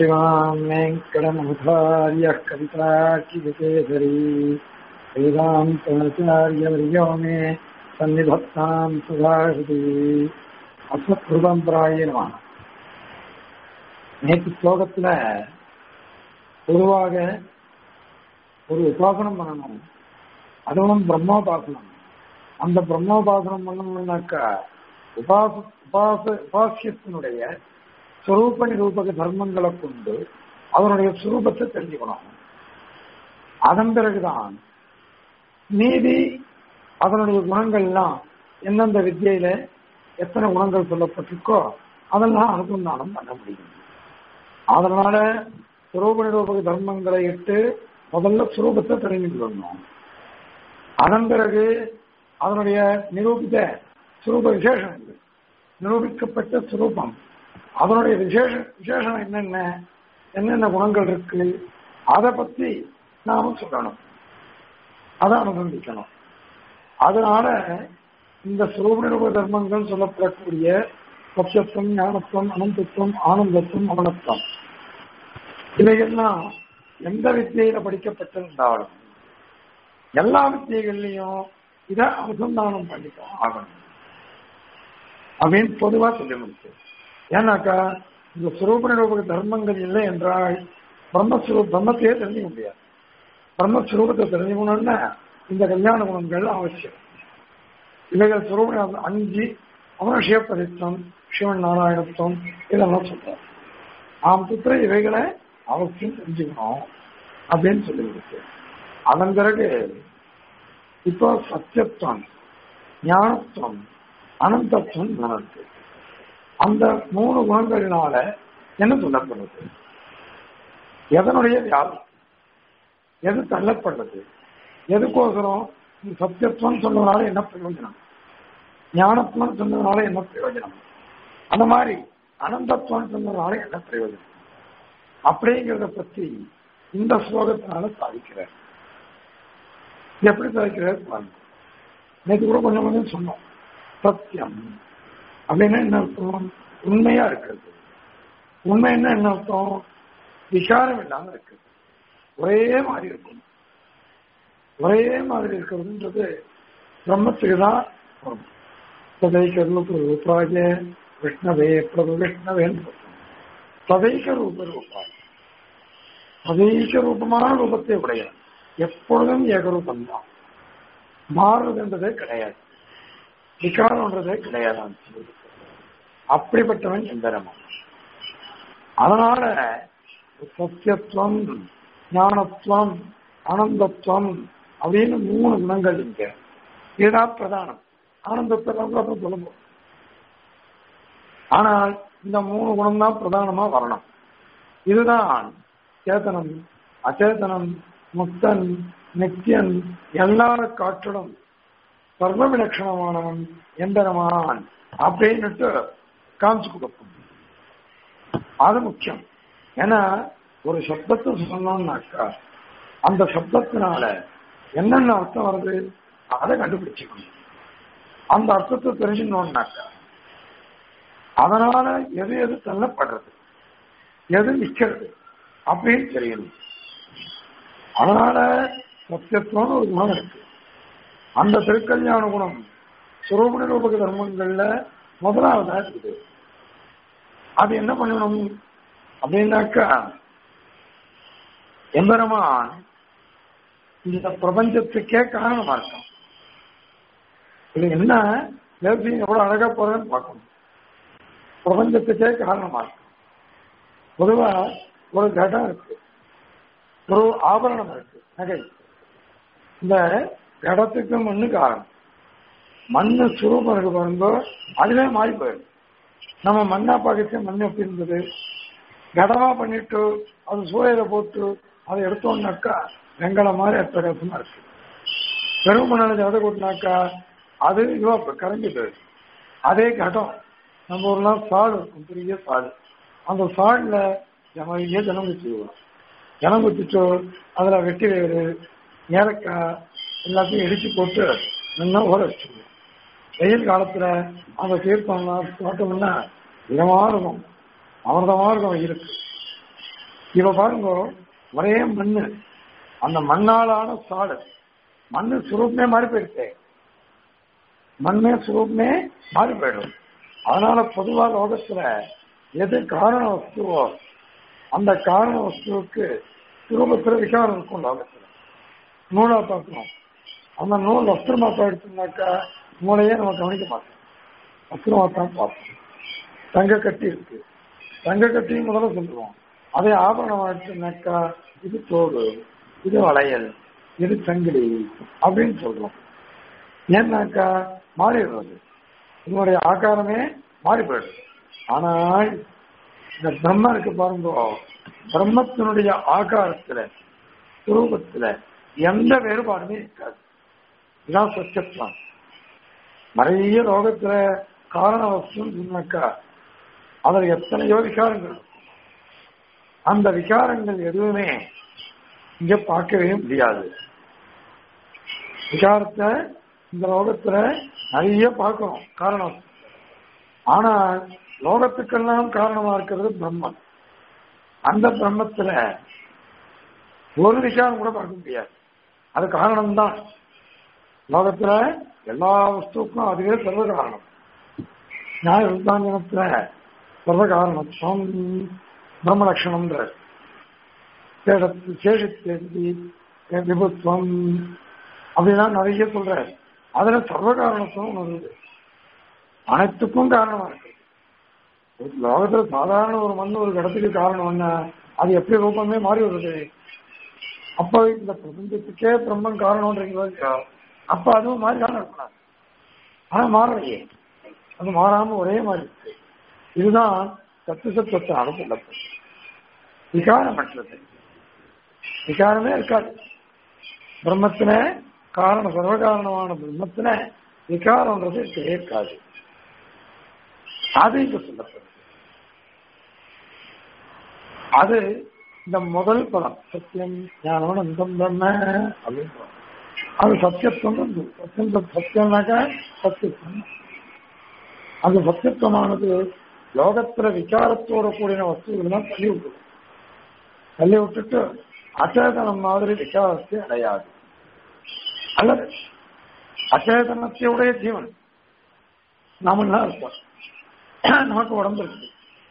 श्रीमान् वेङ्कटमुखार्यः कविताकिविकेसरी वेदान्ताचार्यवर्यो मे सन्निधत्ताम् सुधाहृति அஸ்மத்ருதம்பிராய நம நேற்று ஸ்லோகத்துல பொதுவாக ஒரு உபாசனம் பண்ணணும் அதுவும் பிரம்மோபாசனம் அந்த பிரம்மோபாசனம் பண்ணணும்னாக்கா உபாச உபாச உபாசியத்தினுடைய சுரூப நிரூபக தர்மங்களை கொண்டு அதனுடைய சுரூபத்தை தெரிஞ்சுக்கணும் அதன் பிறகுதான் மீதி அதனுடைய குணங்கள்லாம் எந்தெந்த வித்தியில எத்தனை குணங்கள் சொல்லப்பட்டிருக்கோ அதெல்லாம் அனுசந்தானம் பண்ண முடியும் அதனால சுரூப நிரூபக தர்மங்களை இட்டு முதல்ல சுரூபத்தை தெரிஞ்சு கொள்ளணும் அதன் பிறகு அதனுடைய நிரூபித்த சுரூப விசேஷங்கள் நிரூபிக்கப்பட்ட சுரூபம் அதனுடைய விசேஷ விசேஷம் என்னென்ன என்னென்ன குணங்கள் இருக்கு அதை பத்தி நாம சொல்லணும் அதை அனுசந்திக்கணும் அதனால இந்த சுரூப தர்மங்கள் சொல்லப்படக்கூடிய பட்சத்துவம் ஞானத்துவம் அனந்தத்துவம் ஆனந்தத்துவம் அவனத்துவம் இவைகள்லாம் எந்த வித்தியில படிக்கப்பட்டிருந்தாலும் எல்லா வித்தியகள்லையும் இதை அனுசந்தானம் பண்ணிட்டோம் ஆகணும் அப்படின்னு பொதுவா சொல்லி முடிச்சு ஏன்னாக்கா இந்த சுரூப நிரூபக தர்மங்கள் இல்லை என்றால் பிரம்மஸ்வரூ பிரம்மத்தையே தெரிஞ்சுக்க முடியாது பிரம்மஸ்வரூபத்தை தெரிஞ்சுக்கணும்னா இந்த கல்யாண குணங்கள் அவசியம் இவைகள் சுரூப அஞ்சு அமரஷியப்பதித்தம் சிவன் நாராயணத்துவம் இதெல்லாம் சொல்றார் ஆம் புத்திர இவைகளை அவசியம் தெரிஞ்சுக்கணும் அப்படின்னு சொல்லி இருக்கு அதன் பிறகு இப்போ சத்தியத்துவம் ஞானத்துவம் அனந்தத்துவம் இருக்கு அந்த மூணு குணங்களினால என்ன சொல்லப்படுறது எதனுடைய வியாதி எது தள்ளப்படுறது எதுக்கோசரம் சத்தியத்துவம் சொன்னதுனால என்ன பிரயோஜனம் ஞானத்துவம் சொன்னதுனால என்ன பிரயோஜனம் அந்த மாதிரி அனந்தத்துவம் சொன்னதுனால என்ன பிரயோஜனம் அப்படிங்கிறத பத்தி இந்த ஸ்லோகத்தினால சாதிக்கிறார் எப்படி சாதிக்கிறார் பாருங்க நேற்று கூட கொஞ்சம் கொஞ்சம் சொன்னோம் சத்தியம் அப்படின்னா என்ன அர்த்தம் உண்மையா இருக்கிறது உண்மை என்ன என்ன அர்த்தம் விசாரம் இல்லாம இருக்குது ஒரே மாதிரி இருக்கும் ஒரே மாதிரி இருக்கிறதுன்றது பிரம்மத்துக்கு தான் வரும் சதைக்க ரூப ரூபாய விஷ்ணவே பிரபு விஷ்ணவேன்னு சதைக்க ரூப ரூபாய் சதைக்க ரூபமான ரூபத்தை உடைய எப்பொழுதும் ஏகரூபம் தான் மாறுறதுன்றதே கிடையாது விகாரம்ன்றதே கிடையாது அப்படிப்பட்டவன் எந்திரமா அதனால சத்தியத்துவம் ஞானத்துவம் ஆனந்தத்துவம் அப்படின்னு மூணு குணங்கள் இங்க இதுதான் பிரதானம் ஆனந்தத்தை அப்புறம் சொல்லுவோம் ஆனால் இந்த மூணு குணம் தான் பிரதானமா வரணும் இதுதான் சேத்தனம் அச்சேதனம் முக்தன் நித்தியன் எல்லார காற்றிலும் சர்வ விலட்சணமானவன் எந்தனமான் அப்படின்னுட்டு காமிச்சு கொடுக்கும் அது முக்கியம் ஏன்னா ஒரு சப்தத்தை சொன்னோம்னாக்கா அந்த சப்தத்தினால என்னென்ன அர்த்தம் வருது அதை கண்டுபிடிச்சுக்கணும் அந்த அர்த்தத்தை தெரிஞ்சுக்கணும்னாக்கா அதனால எது எது தள்ளப்படுறது எது நிக்கிறது அப்படின்னு தெரியணும் அதனால சத்தியத்துவம் ஒரு குணம் இருக்கு அந்த திருக்கல்யாண குணம் சுரூப நிரூபக தர்மங்கள்ல முதலாவதா இருக்குது அது என்ன பண்ணணும் அப்படின்னாக்கா எம்பெருமான் இந்த பிரபஞ்சத்துக்கே காரணமா இருக்கும் இது என்ன லேசி எவ்வளவு அழகா போறதுன்னு பார்க்கணும் பிரபஞ்சத்துக்கே காரணமா இருக்கும் பொதுவா ஒரு கடம் இருக்கு ஒரு ஆபரணம் இருக்கு நகை இந்த கடத்துக்கு மண்ணு காரணம் மண்ணு சுரூபம் இருக்கு பாருங்க அதுவே மாறி போயிடும் நம்ம மண்ணா பார்க்க மண் எப்படி இருந்தது கடமா பண்ணிட்டு அது சூழல போட்டு அதை எடுத்தோம்னாக்கா வெங்கல மாதிரி அத்தகசமா இருக்கு பெரும் மணல ஜத கொட்டினாக்கா அது இதுவா கரைஞ்சு போயிடும் அதே கடம் நம்ம ஊர்லாம் சாடு இருக்கும் பெரிய சாடு அந்த சாடுல நிறைய ஜனம் குத்திடுவோம் ஜனம் குத்திட்டு அதுல வெட்டி வேறு ஏலக்காய் எல்லாத்தையும் இடிச்சு போட்டு நல்லா ஊற வச்சுருவோம் வெயில் காலத்துல அந்த தீர்த்தம்லாம் போட்டோம்னா இதமா இருக்கும் அமிர்தமா இருக்கும் வெயிலுக்கு இவ பாருங்க ஒரே மண்ணு அந்த மண்ணாலான சாடு மண்ணு சுரூபமே மாறி போயிடுச்சு மண்ணே சுரூபமே மாறி போயிடும் அதனால பொதுவா லோகத்துல எது காரண வஸ்துவோ அந்த காரண வஸ்துவுக்கு சுரூபத்துல விகாரம் இருக்கும் லோகத்துல நூலா பார்க்கணும் அந்த நூல் வஸ்திரமா போயிடுச்சுனாக்கா நூலையே நம்ம கவனிக்க மாட்டோம் வஸ்திரமா தான் பார்ப்போம் தங்க கட்டி இருக்கு தங்க கட்டியும் முதல்ல சொல்லுவோம் அதே ஆபரணம் ஆயிடுச்சுனாக்கா இது தோடு இது வளையல் இது சங்கிலி அப்படின்னு சொல்றோம் ஏன்னாக்கா மாறிடுறது இதனுடைய ஆகாரமே மாறி போயிடுது ஆனால் இந்த பிரம்ம இருக்கு பாருங்க பிரம்மத்தினுடைய ஆகாரத்துல சுரூபத்துல எந்த வேறுபாடுமே இருக்காது இதான் சத்தியத்தான் நிறைய லோகத்துல காரண வஸ்துன்னு சொன்னாக்கா அதில் எத்தனையோ விகாரங்கள் இருக்கும் அந்த விகாரங்கள் எதுவுமே இங்க பார்க்கவே முடியாது விகாரத்தை இந்த லோகத்துல நிறைய பார்க்கிறோம் காரணம் ஆனா லோகத்துக்கெல்லாம் காரணமா இருக்கிறது பிரம்மன் அந்த பிரம்மத்துல ஒரு விகாரம் கூட பார்க்க முடியாது அது காரணம்தான் லோகத்துல எல்லா வஸ்துக்கும் அதுவே சர்வ காரணம் நியாய விருத்தாஞ்சனத்துல சர்வ காரணத்துவம் பிரம்ம லட்சணம்ன்ற சேஷத்தேதி விபுத்துவம் அப்படிலாம் நிறைய சொல்ற அதுல சர்வ காரணத்துவம் வருது அனைத்துக்கும் காரணமா இருக்கு லோகத்துல சாதாரண ஒரு மண் ஒரு இடத்துக்கு காரணம் என்ன அது எப்படி ரூபமே மாறி வருது அப்ப இந்த பிரபஞ்சத்துக்கே பிரம்மன் காரணம்ன்றீங்களோ அப்ப அதுவும் மாறி காரணம் இருக்கணும் ஆனா மாறலையே அது மாறாம ஒரே மாதிரி இருக்கு இதுதான் சத்து சத்துவத்தான சொல்லப்படும் விகாரமற்றது விகாரமே இருக்காது பிரம்மத்தின காரண சர்வகாரணமான பிரம்மத்தின விகாரம்ன்றது இருக்கவே இருக்காது அது இங்க சொல்லப்படுது அது இந்த முதல் படம் சத்தியம் ஞானம் அந்தம் பிரம்ம அப்படின்னு அது சத்தியத்துவம் வந்து சத்தியம் சத்தியம்னாக்கா சத்தியத்துவம் அந்த சத்தியத்துவமானது லோகத்துல விசாரத்தோட கூடின வஸ்துகள் தள்ளி விட்டுடும் தள்ளி விட்டுட்டு அச்சேதனம் மாதிரி விசாரத்தை அடையாது அல்லது அச்சேதனத்தையுடைய ஜீவன் நாமெல்லாம் இருப்போம் நமக்கு உடம்பு இருக்கு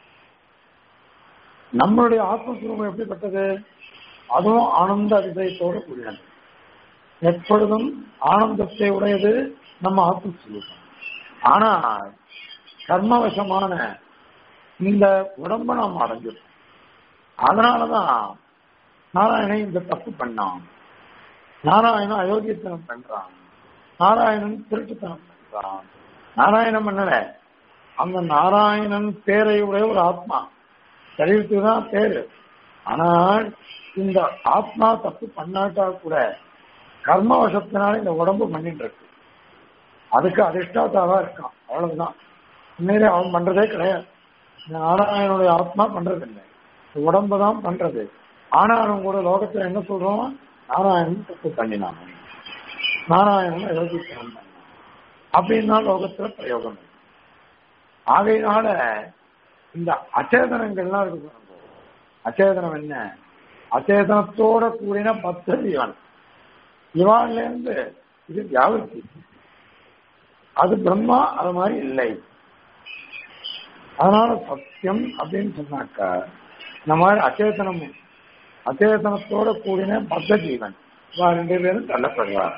நம்மளுடைய ஆத்மஸ்வரூபம் எப்படிப்பட்டது அதுவும் ஆனந்த அதிசயத்தோட கூடினது எப்பொழுதும் ஆனந்தத்தை உடையது நம்ம ஆத்மஸ்வரூபம் ஆனா கர்மவசமான இந்த உடம்ப நாம் அடைஞ்சிடும் அதனாலதான் நாராயணன் இந்த தப்பு பண்ணான் நாராயணன் அயோக்கியத்தனம் பண்றான் நாராயணன் திருட்டுத்தனம் பண்றான் நாராயணன் பண்ணல அந்த நாராயணன் பேரை உடைய ஒரு ஆத்மா சரீரத்துக்கு தான் பேரு ஆனால் இந்த ஆத்மா தப்பு பண்ணாட்டா கூட கர்மவசத்தினால இந்த உடம்பு பண்ணிட்டு இருக்கு அதுக்கு அதிர்ஷ்டாத்தாவா இருக்கான் அவ்வளவுதான் உண்மையிலே அவன் பண்றதே கிடையாது நாராயணனுடைய ஆத்மா பண்றது இல்லை உடம்பு தான் பண்றது ஆனாலும் கூட லோகத்துல என்ன சொல்றோம் நாராயணன் தப்பு பண்ணினான் நாராயணன் யோகித்தனம் பண்ணான் அப்படின்னா லோகத்துல பிரயோகம் ஆகையினால இந்த அச்சேதனங்கள்லாம் இருக்கு அச்சேதனம் என்ன அச்சேதனத்தோட கூடின பத்து இவன் இவான்ல இருந்து இது வியாபத்தி அது பிரம்மா அது மாதிரி இல்லை அதனால சத்தியம் அப்படின்னு சொன்னாக்கா இந்த மாதிரி அச்சேதனம் அச்சேதனத்தோட கூடின பத்த ஜீவன் இவா ரெண்டு பேரும் தள்ளப்படுவார்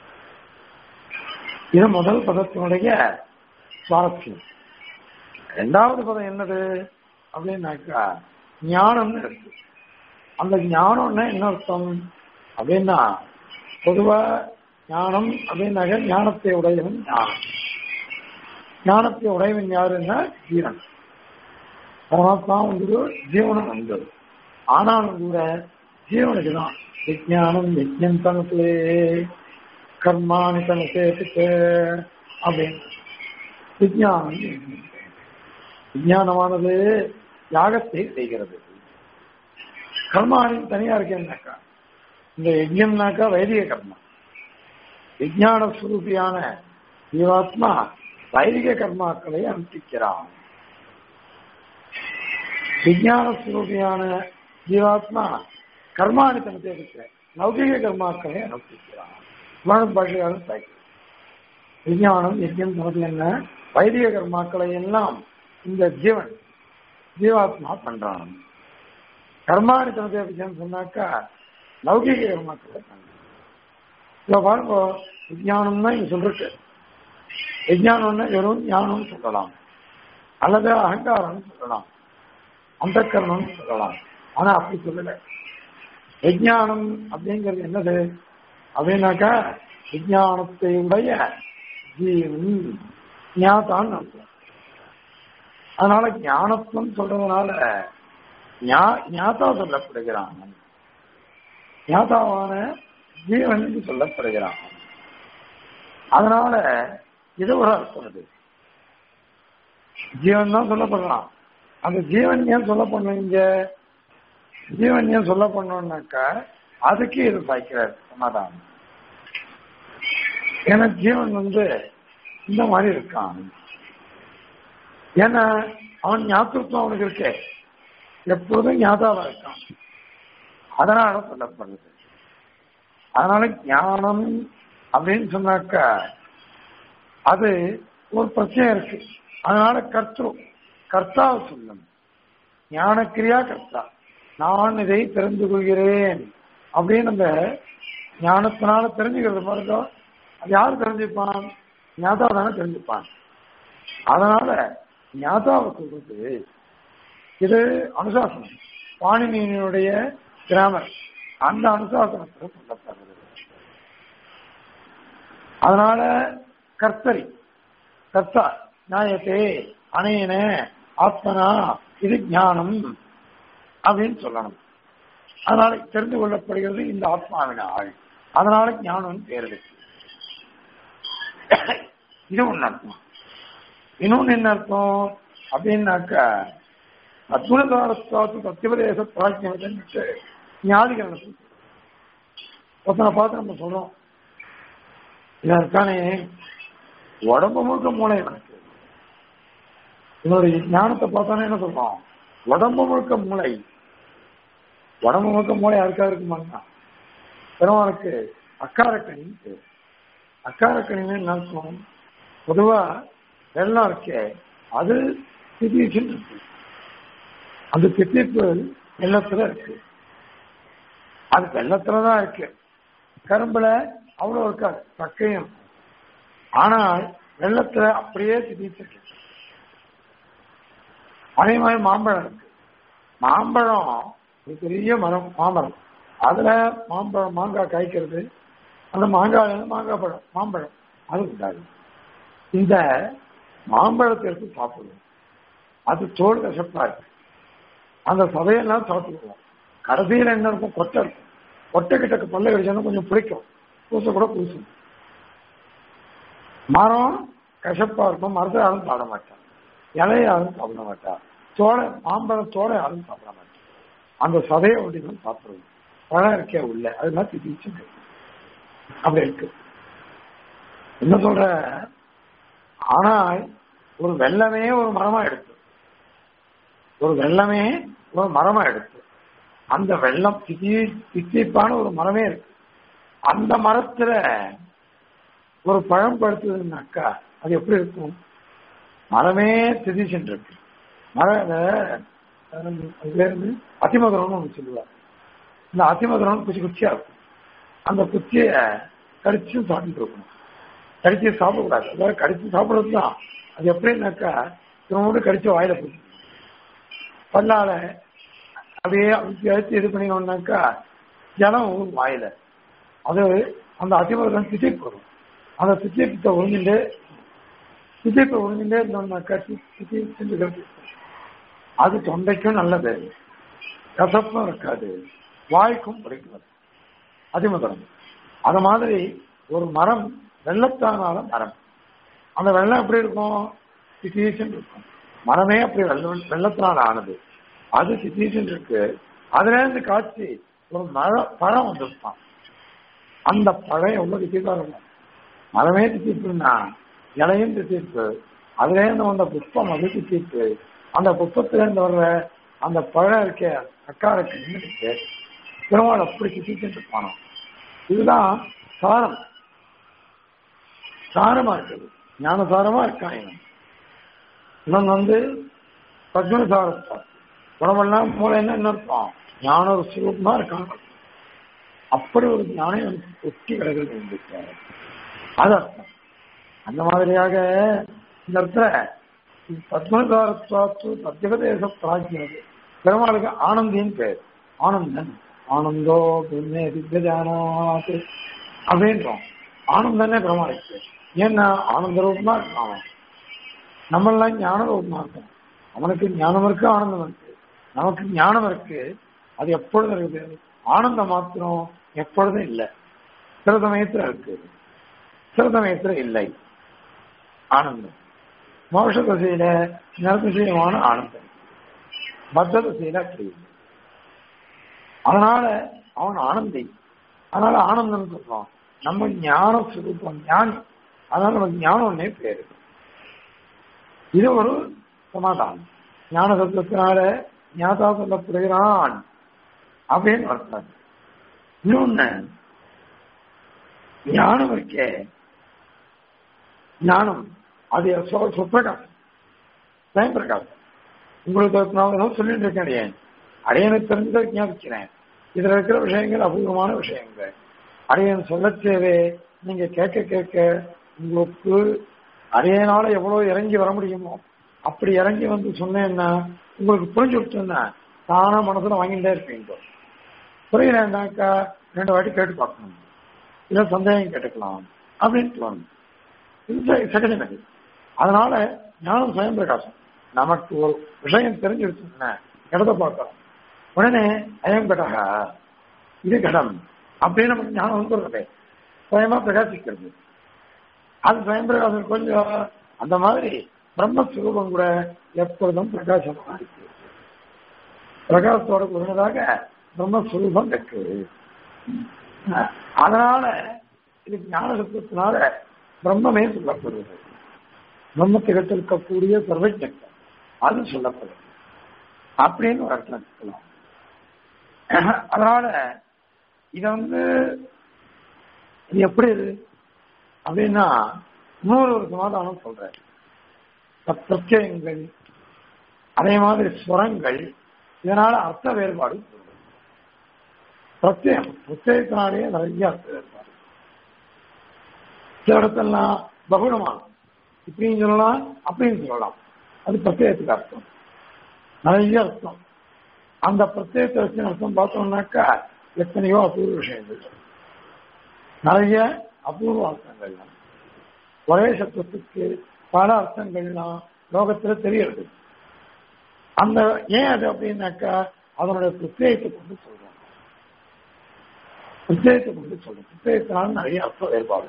இது முதல் பதத்தினுடைய சுவாரஸ்யம் ரெண்டாவது பதம் என்னது அப்படின்னாக்கா ஞானம்னு இருக்கு அந்த ஞானம்னா என்ன அர்த்தம் அப்படின்னா பொதுவா ஞானம் அப்படின்னாக்க ஞானத்தை உடையவன் ஞானம் ஞானத்தை உடையவன் யாருன்னா ஜீவன் பரமாத்மா வந்து ஜீவனம் வந்தது ஆனாலும் கூட ஜீவனுக்கு தான் விஜயானம் யஜ்யம் தனத்திலே கர்மானி தனசேட்டு அப்படின்னு விஜயானம் விஞ்ஞானமானது யாகத்தை செய்கிறது கர்மானி தனியா இருக்கேன்னாக்கா இந்த யஜ்யம்னாக்கா வைதிக கர்மா விஜயான சுரூபியான ஜீவாத்மா வைதிக கர்மாக்களை அனுஷ்டிக்கிறான் விஜயான சுரூபியான ஜீவாத்மா கர்மானித்தனத்தை இருக்கிற லௌகிக கர்மாக்களை அனுப்பிக்கிறான் விமானம் பாஷையாலும் தாய்க்கு விஞ்ஞானம் யஜ்யம் சமதி என்ன வைதிக கர்மாக்களை எல்லாம் இந்த ஜீவன் ஜீவாத்மா பண்றான் கர்மானித்தனத்தை அப்படின்னு சொன்னாக்கா லௌகிக கர்மாக்களை பண்றான் இப்ப பாருங்க விஞ்ஞானம்னா இங்க சொல்றது விஞ்ஞானம்னா வெறும் ஞானம் சொல்லலாம் அல்லது அகங்காரம் சொல்லலாம் அந்த கர்மம் சொல்லலாம் ஆனா அப்படி சொல்லல விஞ்ஞானம் அப்படிங்கிறது என்னது அப்படின்னாக்கா விஞ்ஞானத்தை உடைய ஜீவன் ஞாதான்னு அர்த்தம் அதனால ஞானத்துவம் சொல்றதுனால ஞாதா சொல்லப்படுகிறான் ஞாதாவான ஜீவன் என்று சொல்லப்படுகிறான் அதனால இது ஒரு அர்த்தம் இது ஜீவன் தான் சொல்லப்படுறான் அந்த ஜீவன் ஏன் சொல்லப்படணும் இங்க ஜீவன் ஏன் சொல்லப்படணும்னாக்கா அதுக்கு இது சாய்க்கிறார் சமாதானம் ஏன்னா ஜீவன் வந்து இந்த மாதிரி இருக்கான் ஏன்னா அவன் ஞாபகத்துவம் அவனுக்கு இருக்கே எப்பொழுதும் ஞாபகமா இருக்கான் அதனால சொல்லப்படுது அதனால ஞானம் அப்படின்னு சொன்னாக்கா அது ஒரு பிரச்சனை இருக்கு அதனால கர்த்தரு கர்த்தாவை சொல்லணும் ஞானக்கிரியா கர்த்தா நான் இதை தெரிந்து கொள்கிறேன் அப்படின்னு அந்த ஞானத்தினால தெரிஞ்சுக்கிறது பாருங்க அது யார் தெரிஞ்சுப்பான் ஞாதா தானே தெரிஞ்சுப்பான் அதனால ஞாதாவை சொல்றது இது அனுசாசனம் பாணினியினுடைய கிராமர் அந்த அனுசாசனத்தில் சொல்லப்படுறது அதனால கர்த்தரி கர்த்தா நியாயத்தே அணையன ஆத்மனா இது ஞானம் அப்படின்னு சொல்லணும் அதனால தெரிந்து கொள்ளப்படுகிறது இந்த ஆத்மாவினால் அதனால ஞானம் பேர் இருக்கு இது ஒண்ணு அர்த்தம் இன்னொன்னு என்ன அர்த்தம் அப்படின்னாக்கா அத்புதகாலத்தாத்து சத்தியபதேச பிராஜ்யமிட்டு ஞாதிகள் ஒருத்தனை பார்த்து நம்ம சொல்றோம் இதான் இருக்கானே உடம்பு முழுக்க மூளை எனக்கு என்னுடைய ஞானத்தை பார்த்தானே என்ன சொல்றோம் உடம்பு முழுக்க மூளை உடம்பு முழுக்க மூளை யாருக்கா இருக்குமாங்க பெருமாளுக்கு அக்காரக்கணின்னு பேர் அக்காரக்கணின்னு என்ன அர்த்தம் பொதுவா வெள்ளம் இருக்கே அது திடீர்னு இருக்கு அந்த திட்டிப்பு வெள்ளத்துல இருக்கு அது வெள்ளத்துலதான் இருக்கு கரும்புல அவ்வளவு இருக்காது பக்கையும் ஆனால் வெள்ளத்துல அப்படியே திடீர்னு அதே மாதிரி மாம்பழம் இருக்கு மாம்பழம் ஒரு பெரிய மரம் மாமரம் அதுல மாம்பழம் மாங்காய் காய்க்கிறது அந்த மாங்காய் மாங்காய் பழம் மாம்பழம் அது உண்டாது இந்த மாம்பழத்தை எடுத்து சாப்பிடுவோம் அது தோல் கசப்பா இருக்கு அந்த சதையெல்லாம் சாப்பிடுவோம் கடைசியில் என்ன இருக்கும் கொட்டை இருக்கும் கொட்டை கிட்ட பல்ல கடிச்சாலும் கொஞ்சம் பிடிக்கும் பூச கூட பூசும் மரம் கசப்பா இருக்கும் மரத்தை யாரும் சாப்பிட மாட்டான் இலையை யாரும் சாப்பிட மாட்டா தோலை மாம்பழம் தோலை யாரும் சாப்பிட மாட்டான் அந்த சதையை ஒட்டிதான் சாப்பிடுவோம் பழம் இருக்கே உள்ள அதெல்லாம் திட்டிச்சு அப்படி இருக்கு என்ன சொல்ற ஆனால் ஒரு வெள்ளமே ஒரு மரமா எடுத்து ஒரு வெள்ளமே ஒரு மரமா எடுத்து அந்த வெள்ளம் தித்தி தித்திப்பான ஒரு மரமே இருக்கு அந்த மரத்துல ஒரு பழம் படுத்துதுன்னாக்கா அது எப்படி இருக்கும் மரமே திதிச்சுட்டு இருக்கு மரம் அத்திமதுரம்னு ஒன்று சொல்லுவார் இந்த அத்திமதுரம் குச்சி குச்சியா இருக்கும் அந்த குச்சிய கடிச்சு சாப்பிட்டு இருக்கணும் கடிச்சு சாப்பிடக்கூடாது அதாவது கடிச்சு சாப்பிடுறது தான் அது எப்படின்னாக்கா திரும்ப கடிச்சு வாயில போச்சு பல்லால அப்படியே அழுத்தி அழுத்தி இது பண்ணினோம்னாக்கா ஜலம் ஊரும் வாயில அது அந்த அதிமதுரம் திட்டிப்பு வரும் அந்த திட்டிப்பத்தை ஒழுங்கிட்டு திட்டிப்பை ஒழுங்கிட்டே இருந்தோம்னாக்கா திட்டி செஞ்சு அது தொண்டைக்கும் நல்லது கசப்பும் இருக்காது வாய்க்கும் பிடிக்காது அதிமதுரம் அது மாதிரி ஒரு மரம் வெள்ளத்தானால மரம் அந்த வெள்ளம் எப்படி இருக்கும் சிச்சுவேஷன் இருக்கும் மரமே அப்படி வெள்ளம் வெள்ளத்தினால் ஆனது அது சிச்சுவேஷன் இருக்கு அதுல இருந்து காட்சி ஒரு மழ பழம் வந்திருப்பான் அந்த பழம் எவ்வளவு திட்டிப்பா இருக்கும் மரமே திட்டிப்புன்னா இலையும் திட்டிப்பு அதுல இருந்து வந்த புஷ்பம் அது திட்டிப்பு அந்த புஷ்பத்துல இருந்து வர்ற அந்த பழம் இருக்க அக்காருக்கு நின்றுட்டு பெருமாள் அப்படி சுத்திட்டு இருப்பானோ இதுதான் சாரம் சாரமா இருக்குது ஞானசாரமா இருக்கான் இவன் இவன் வந்து பத்மசாரத்தா உடம்பெல்லாம் மூளை என்ன அர்த்தம் ஞான ஒரு சுரூபமா இருக்கான் அப்படி ஒரு ஞானம் எனக்கு ஒட்டி கிடக்கிறது அது அர்த்தம் அந்த மாதிரியாக இந்த இடத்துல பத்மசாரத்வாத்து பத்தியபதேச பிராஜ்யது பெருமாளுக்கு ஆனந்தின்னு பேர் ஆனந்தன் ஆனந்தோ பிரம்மே திவ்யஜானாத் அப்படின்றோம் ஆனந்தனே பெருமாளுக்கு பேர் ஏன்னா ஆனந்த ரூபமா இருக்கான் அவன் நம்மெல்லாம் ஞான ரூபமா இருக்கோம் அவனுக்கு ஞானம் இருக்கு ஆனந்தம் இருக்கு நமக்கு ஞானம் இருக்கு அது எப்பொழுதும் இருக்குது ஆனந்தம் மாத்திரம் எப்பொழுதும் இல்லை சில சமயத்துல இருக்கு சில சமயத்துல இல்லை ஆனந்தம் மோஷ திசையில நிறதிசயமான ஆனந்தம் பத்த திசையில அப்படி இல்லை அதனால அவன் ஆனந்தி அதனால ஆனந்தம் சொல்றான் நம்ம ஞான சுரூபம் ஞானி அதனால நமக்கு ஞானம் ஒன்னே பேரு இது ஒரு சமாதானம் ஞான சப்தத்தினால ஞாதா சொல்லப்படுகிறான் அப்படின்னு அர்த்தம் இன்னொன்னு ஞானம் இருக்கே ஞானம் அது சுப்பிரகாசம் சுயம் பிரகாசம் உங்களுக்கு நான் சொல்லிட்டு இருக்கேன் அடையேன் அடையனை தெரிஞ்சதை ஞாபகிக்கிறேன் இதுல இருக்கிற விஷயங்கள் அபூர்வமான விஷயங்கள் அடையன் சொல்ல தேவை நீங்க கேட்க கேட்க உங்களுக்கு அடையனால எவ்வளவு இறங்கி வர முடியுமோ அப்படி இறங்கி வந்து சொன்னேன்னா உங்களுக்கு புரிஞ்சு விட்டுன்னா தானா மனசுல வாங்கிட்டே இருப்பீங்க புரியலன்னாக்கா ரெண்டு வாட்டி கேட்டு பார்க்கணும் இல்ல சந்தேகம் கேட்டுக்கலாம் அப்படின்னு தோணும் இது செகண்ட் அதனால ஞானம் சுயம் பிரகாசம் நமக்கு ஒரு விஷயம் தெரிஞ்சிருச்சுன்னா இடத்த பார்க்கலாம் உடனே அயம் கடகா இது கடம் அப்படின்னு நமக்கு ஞானம் வந்துடுறது சுயமா பிரகாசிக்கிறது அது சுயம் பிரகாசம் கொஞ்சம் அந்த மாதிரி பிரம்மஸ்வரூபம் கூட எப்பொழுதும் பிரகாசமாக இருக்கு பிரகாசத்தோட கூடினதாக பிரம்மஸ்வரூபம் இருக்கு அதனால இது ஞான சத்துவத்தினால பிரம்மமே சொல்லப்படுவது பிரம்மத்திடத்தில் இருக்கக்கூடிய சர்வஜன் அது சொல்லப்படுது அப்படின்னு ஒரு அர்த்தம் எடுத்துக்கலாம் அதனால இத வந்து இது எப்படி இது அப்படின்னா இன்னொரு ஒரு சமாதானம் சொல்றேன் பிரத்யங்கள் அதே மாதிரி ஸ்வரங்கள் இதனால அர்த்த வேறுபாடு பிரத்யம் பிரத்யத்தினாலேயே நிறைய அர்த்த வேறுபாடு சில இடத்தெல்லாம் பகுடமாகும் இப்படின்னு சொல்லலாம் அப்படின்னு சொல்லலாம் அது பிரத்யேகத்துக்கு அர்த்தம் நிறைய அர்த்தம் அந்த பிரத்யேகத்தை வச்சு அர்த்தம் பார்த்தோம்னாக்கா எத்தனையோ அபூர்வ விஷயங்கள் நிறைய அபூர்வ அர்த்தங்கள்லாம் ஒரே சத்தத்துக்கு பல அர்த்தங்கள்லாம் லோகத்துல தெரியுது அந்த ஏன் அது அப்படின்னாக்கா அதனுடைய பிரத்யேகத்தை கொண்டு சொல்றோம் பிரத்யேகத்தை கொண்டு சொல்றோம் பிரத்யேகத்தினால நிறைய அர்த்தம் வேறுபாடு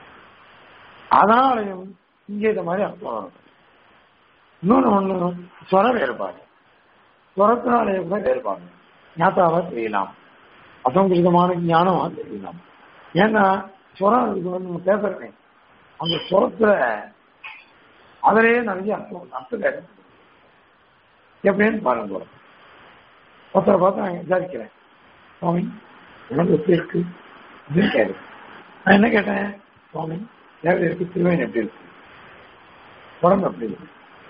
அதனாலையும் இங்கே இந்த மாதிரி அர்த்தம் வரும் இன்னொன்று ஒண்ணு ஸ்வர வேறுபாடு ஸ்வரத்தினாலே கூட வேறுபாடு ஞாத்தாவா தெரியலாம் அசங்கிருதமான ஞானமா தெரியலாம் ஏன்னா ஸ்வரம் இதுக்கு வந்து நம்ம பேசுறேன் அந்த ஸ்வரத்துல அதிலேயே நிறைய அர்த்தம் அர்த்தம் வேறுபடுது எப்படின்னு பாருங்க ஒருத்தரை பார்த்து நான் விசாரிக்கிறேன் சுவாமி உடம்பு எப்படி இருக்கு அப்படின்னு கேட்டு நான் என்ன கேட்டேன் சுவாமி தேவை இருக்கு திருவேன் எப்படி இருக்கு உடம்பு எப்படி இருக்கு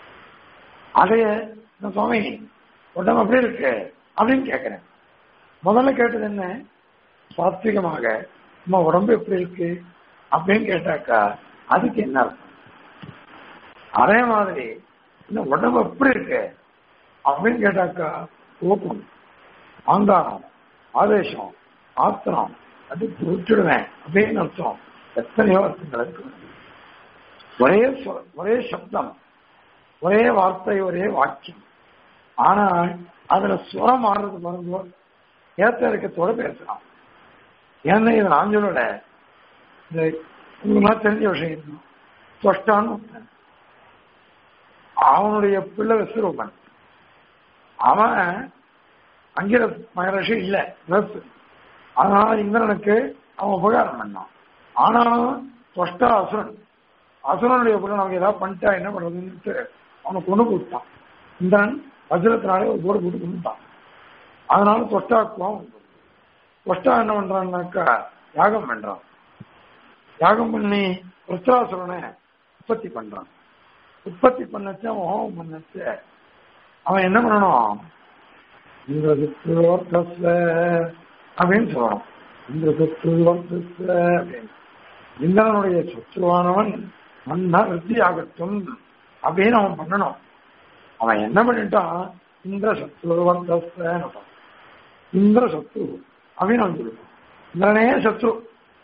அதைய நான் சுவாமி உடம்பு எப்படி இருக்கு அப்படின்னு கேட்கிறேன் முதல்ல கேட்டது என்ன சாத்விகமாக நம்ம உடம்பு எப்படி இருக்கு அப்படின்னு கேட்டாக்கா அதுக்கு என்ன அர்த்தம் அதே மாதிரி இந்த உடம்பு எப்படி இருக்கு அப்படின்னு கேட்டாக்கா கோபம் ஆங்காரம் ஆவேசம் ஆத்திரம் அது விட்டுடுவேன் அப்படின்னு அர்த்தம் எத்தனையோ அர்த்தங்கள் இருக்கு ஒரே சொ- ஒரே சப்தம் ஒரே வார்த்தை ஒரே வாக்கியம் ஆனால் அதுல சுரம் ஆடுறது பாருங்க ஏத்த இறக்கத்தோட பேசலாம் ஏன்னா இது நான் சொல்லல இந்த உங்களுக்கு தெரிஞ்ச விஷயம் இருக்கும் தொஷ்டான்னு ஒருத்தன். அவனுடைய பிள்ளை விஸ்வரூபன் அவன் அங்கிர மகரிஷி இல்ல ரஸ் அதனால இந்திரனுக்கு அவன் உபகாரம் பண்ணான் ஆனாலும் தொஷ்டா அசுரன் அசுரனுடைய பிள்ளை நமக்கு ஏதாவது பண்ணிட்டா என்ன பண்றதுன்னுட்டு அவனை கொண்டு கொடுத்தான் இந்திரன் வஜ்ரத்தினாலே ஒரு போடு போட்டு கொண்டுட்டான் அதனால தொஷ்டா கோவம் வந்துருது. தொஷ்டா என்ன பண்றான்னாக்கா யாகம் பண்றான் யாகம் பண்ணி ருத்ராசுரனை உற்பத்தி பண்றான் உற்பத்தி பண்ணச்சு அவன் ஹோமம் பண்ணச்சு அவன் என்ன பண்ணணும் இந்த சுற்றுவர்த்தஸ்ல அப்படின்னு சொல்லணும் இந்த சுற்றுவர்த்தஸ்ல அப்படின்னு இந்திரனுடைய சுற்றுவானவன் மன்னா விருத்தி ஆகட்டும் அப்படின்னு அவன் பண்ணணும் அவன் என்ன பண்ணிட்டான் இந்திர சத்ருவர்த்தஸ்ல இந்திர சத்ரு அப்படின்னு அவன் சொல்லுவான் இந்திரனே சத்ரு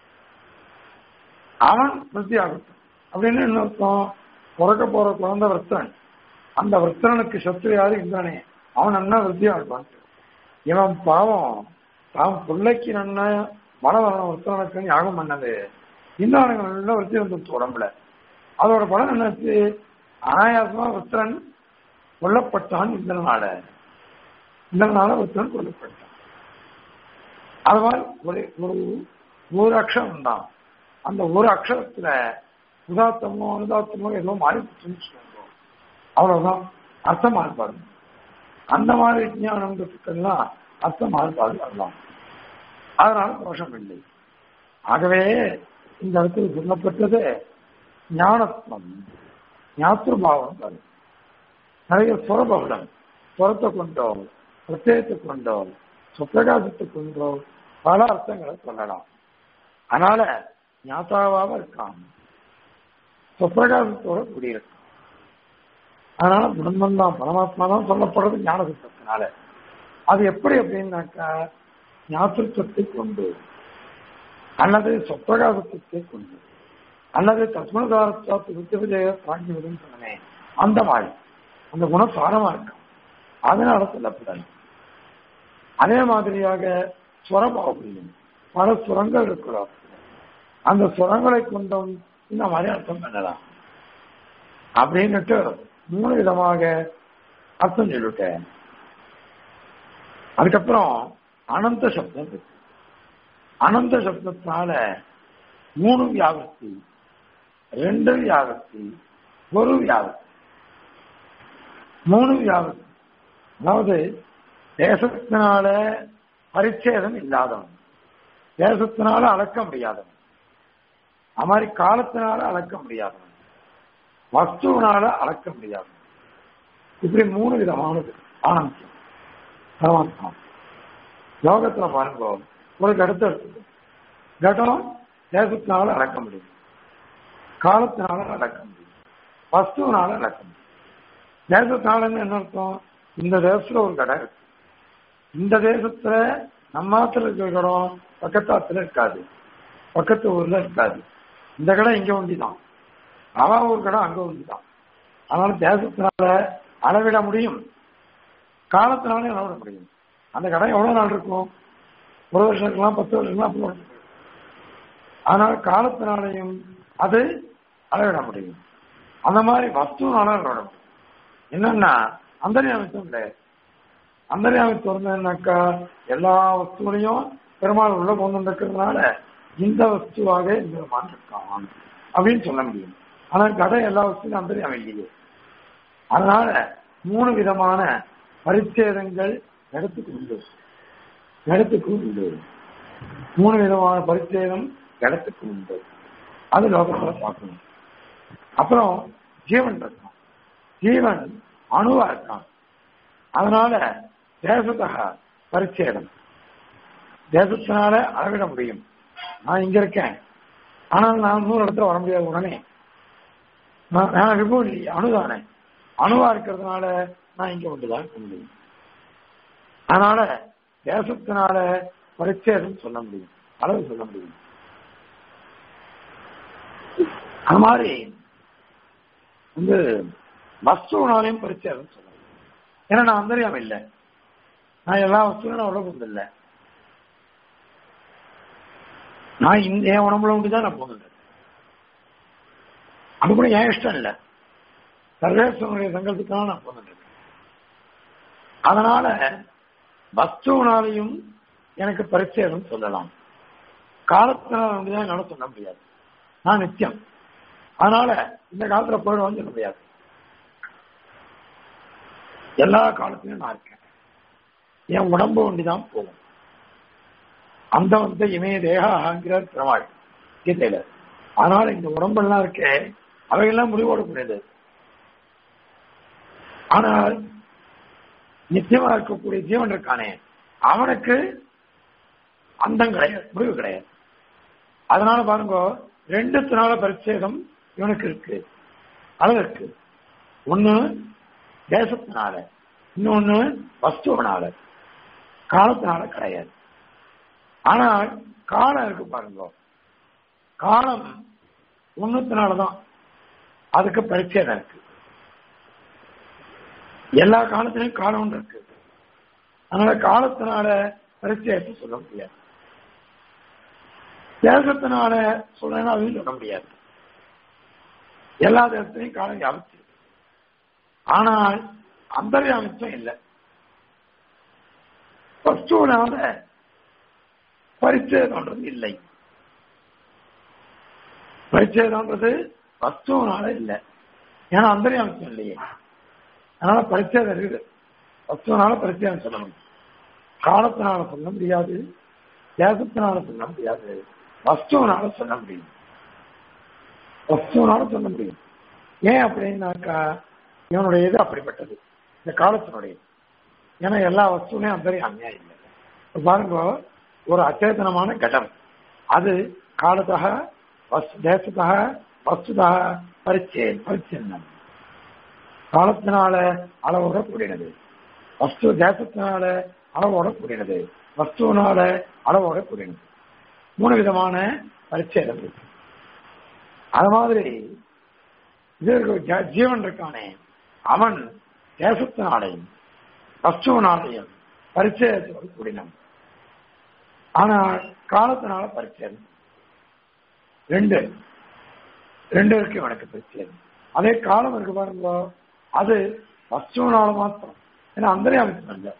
அவன் விருத்தி ஆகட்டும் அப்படின்னு என்ன அர்த்தம் பிறக்க போற குழந்தை விரத்தன் அந்த விரத்தனுக்கு சத்ரு யாரு இந்திரனே அவன் என்ன விருத்தி ஆகட்டும் இவன் பாவம் தான் பிள்ளைக்கு நன்னா மனவரணம் விரத்தனுக்கு யாகம் பண்ணது இந்திரனுக்கு நல்லா விருத்தி வந்துருச்சு உடம்புல அதோட பலன் என்னாச்சு அனாயாசமா விரத்தன் கொல்லப்பட்டான் இந்திரனால இந்திரனால விரத்தன் கொல்லப்பட்டான் அது மாதிரி ஒரு ஒரு ஒரு அக்ஷரம் தான் அந்த ஒரு அக்ஷரத்துல உதாத்தமோ அனுதாத்தமோ ஏதோ மாறி சொல்லுவோம் அவ்வளவுதான் அர்த்தம் மாறுபாடு அந்த மாதிரி விஞ்ஞானத்துக்கெல்லாம் அர்த்தம் மாறுபாடு வரலாம் அதனால தோஷம் இல்லை ஆகவே இந்த இடத்துல சொல்லப்பட்டது ஞானத்துவம் ஞாத்திருபாவம் வரும் நிறைய சுரபகுடம் சுரத்தை கொண்டோ பிரத்யேகத்தை கொண்டோ சுப்பிரகாசத்தை கொண்டோ பல அர்த்தங்களை சொல்லலாம் அதனால ஞாத்தாவாக இருக்கான் சுப்பிரகாசத்தோட கூடியிருக்கான் அதனால பிரம்மன் தான் பரமாத்மா தான் சொல்லப்படுறது ஞான சுத்தத்தினால அது எப்படி அப்படின்னாக்கா ஞாத்திருத்தத்தை கொண்டு அல்லது சொப்பிரகாசத்தை கொண்டு அல்லது தஸ்மதாரத்தாத்து வித்தியவிஜய தாங்கி விடும் சொன்னேன் அந்த மாதிரி அந்த குணம் சாரமா இருக்கும் அதனால சொல்லப்படாது அதே மாதிரியாக சுரபாவம் பல சுரங்கள் இருக்கிறோம் அந்த சுரங்களை கொண்டும் இந்த மாதிரி அர்த்தம் பண்ணலாம் அப்படின்னுட்டு மூணு விதமாக அர்த்தம் சொல்லிட்டேன் அதுக்கப்புறம் அனந்த சப்தம் இருக்கு அனந்த சப்தத்தினால மூணு வியாபத்தி ரெண்டு வியாபத்தி ஒரு வியாபத்தி மூணு வியாபத்தி அதாவது தேசத்தினால பரிச்சேதம் இல்லாதவன் தேசத்தினால அளக்க முடியாதவன் அது மாதிரி காலத்தினால அளக்க முடியாதவன் வஸ்துவினால அளக்க முடியாதவன் இப்படி மூணு விதமானது ஆனந்தம் பரமாத்மா லோகத்துல பாருங்க ஒரு கடத்தை எடுத்துக்கோ கடம் தேசத்தினால அளக்க முடியும் காலத்தினால அளக்க முடியும் வஸ்துவினால அளக்க முடியும் தேசத்தினால என்ன அர்த்தம் இந்த தேசத்துல ஒரு கடை இருக்கு இந்த தேசத்துல நம்மாத்துல இருக்கிற இடம் பக்கத்தாத்துல இருக்காது பக்கத்து ஊர்ல இருக்காது இந்த கடை இங்க ஒண்டிதான் அவன் ஒரு கடை அங்க ஒண்டிதான் அதனால தேசத்தினால அளவிட முடியும் காலத்தினாலே அளவிட முடியும் அந்த கடை எவ்வளவு நாள் இருக்கும் ஒரு வருஷம் இருக்கலாம் பத்து வருஷம் இருக்கலாம் அப்படி இருக்கும். ஆனால் காலத்தினாலையும் அது அளவிட முடியும் அந்த மாதிரி வஸ்துனால அளவிட முடியும் என்னன்னா அந்தரியாமித்தம் கிடையாது அந்தரியாமித்தம் இருந்ததுனாக்கா எல்லா வஸ்துவிலையும் பெருமாள் உள்ள கொண்டு இருக்கிறதுனால இந்த வஸ்துவாக இந்த பெருமான் இருக்கான் அப்படின்னு சொல்ல முடியும் ஆனால் கடை எல்லா வஸ்துலையும் அந்தரியாம இல்லையே அதனால மூணு விதமான பரிச்சேதங்கள் இடத்துக்கு உண்டு இடத்துக்கு உண்டு மூணு விதமான பரிச்சேதம் இடத்துக்கு உண்டு அது லோகத்துல பார்க்கணும் அப்புறம் ஜீவன் இருக்கான் ஜீவன் அணுவா இருக்கான் அதனால தேசத்தக பரிச்சேதம் தேசத்தினால அளவிட முடியும் நான் இங்க இருக்கேன் ஆனால் நான் நூறு இடத்துல வர முடியாது உடனே நான் நான் விபூதி அணுதானே அணுவா இருக்கிறதுனால நான் இங்க ஒன்றுதான் இருக்க முடியும் அதனால தேசத்தினால பரிச்சேதம் சொல்ல முடியும் அளவு சொல்ல முடியும் அது மாதிரி வந்து வஸ்துனாலையும் பரிச்சேதம் சொல்ல முடியும் ஏன்னா நான் அந்தரியாம இல்லை நான் எல்லா வஸ்துவும் நான் உடம்பு இல்லை நான் இந்த என் உடம்புல உண்டு தான் நான் போகுது அது கூட என் இஷ்டம் இல்லை சர்வேஸ்வரனுடைய சங்கல்பத்துக்காக நான் போகுது அதனால வஸ்துவினாலையும் எனக்கு பரிச்சேதம் சொல்லலாம் காலத்தினால வந்துதான் என்னால சொல்ல முடியாது நான் நித்தியம் அதனால இந்த காலத்துல போயிடுவான்னு சொல்ல முடியாது எல்லா காலத்திலும் நான் இருக்கேன் என் உடம்பு ஒண்டிதான் போகும் அந்த வந்து இமய தேகாங்கிறார் பெருமாள் கீதையில அதனால இந்த உடம்பெல்லாம் இருக்கே அவையெல்லாம் முடிவோடக்கூடியது ஆனால் நித்தியமா இருக்கக்கூடிய ஜீவன் இருக்கானே அவனுக்கு அந்தம் கிடையாது முடிவு கிடையாது அதனால பாருங்க ரெண்டுத்தினால பரிச்சேதம் இவனுக்கு இருக்கு அளவு இருக்கு ஒண்ணு தேசத்தினால இன்னொன்னு வஸ்துவனால காலத்தினால கிடையாது ஆனால் காலம் இருக்கு பாருங்க காலம் ஒண்ணுத்தினாலதான் அதுக்கு பரிச்சேதம் இருக்கு எல்லா காலத்திலையும் காலம் ஒன்று இருக்கு அதனால காலத்தினால பரிச்சயத்தை சொல்ல முடியாது தேசத்தினால சொல்லணும் அதையும் சொல்ல முடியாது எல்லா தேசத்திலையும் காலம் வியாபிச்சு ஆனால் அந்தர்யாமித்தம் இல்லை வஸ்துவனால பரிச்சயம்ன்றது இல்லை பரிச்சயம்ன்றது வஸ்துவனால இல்லை ஏன்னா அந்தர்யாமித்தம் இல்லையே அதனால பரிச்சயம் இருக்குது வஸ்துவனால பரிச்சயம் சொல்லணும் காலத்தினால சொல்ல முடியாது தேசத்தினால சொல்ல முடியாது வஸ்துவனால சொல்ல முடியும் வஸ்துவனால சொல்ல முடியும் ஏன் அப்படின்னாக்கா இவனுடைய இது அப்படிப்பட்டது இந்த காலத்தினுடைய ஏன்னா எல்லா வஸ்துலையும் அந்த அநியாயம் இல்லை இப்ப பாருங்க ஒரு அச்சேதனமான கடம் அது காலத்தக வஸ் தேசத்தக வஸ்துதா பரிச்சயம் பரிச்சயம் காலத்தினால அளவோட கூடினது வஸ்து தேசத்தினால அளவோட கூடினது வஸ்துவனால அளவோட கூடினது மூணு விதமான பரிச்சேதம் இருக்கு அது மாதிரி இது இருக்கு, ஜீவன் இருக்கானே அவன் தேசத்தினாலையும் வஸ்துவனாலையும் பரிச்சயத்தோடு கூடினான் ஆனால் காலத்தினால பரிச்சயம் ரெண்டு ரெண்டு இருக்கு இவனுக்கு பரிச்சயம் அதே காலம் இருக்கு பாருங்க அது வஸ்துவனால மாத்திரம் ஏன்னா அந்தரியாமித்தம் இல்லை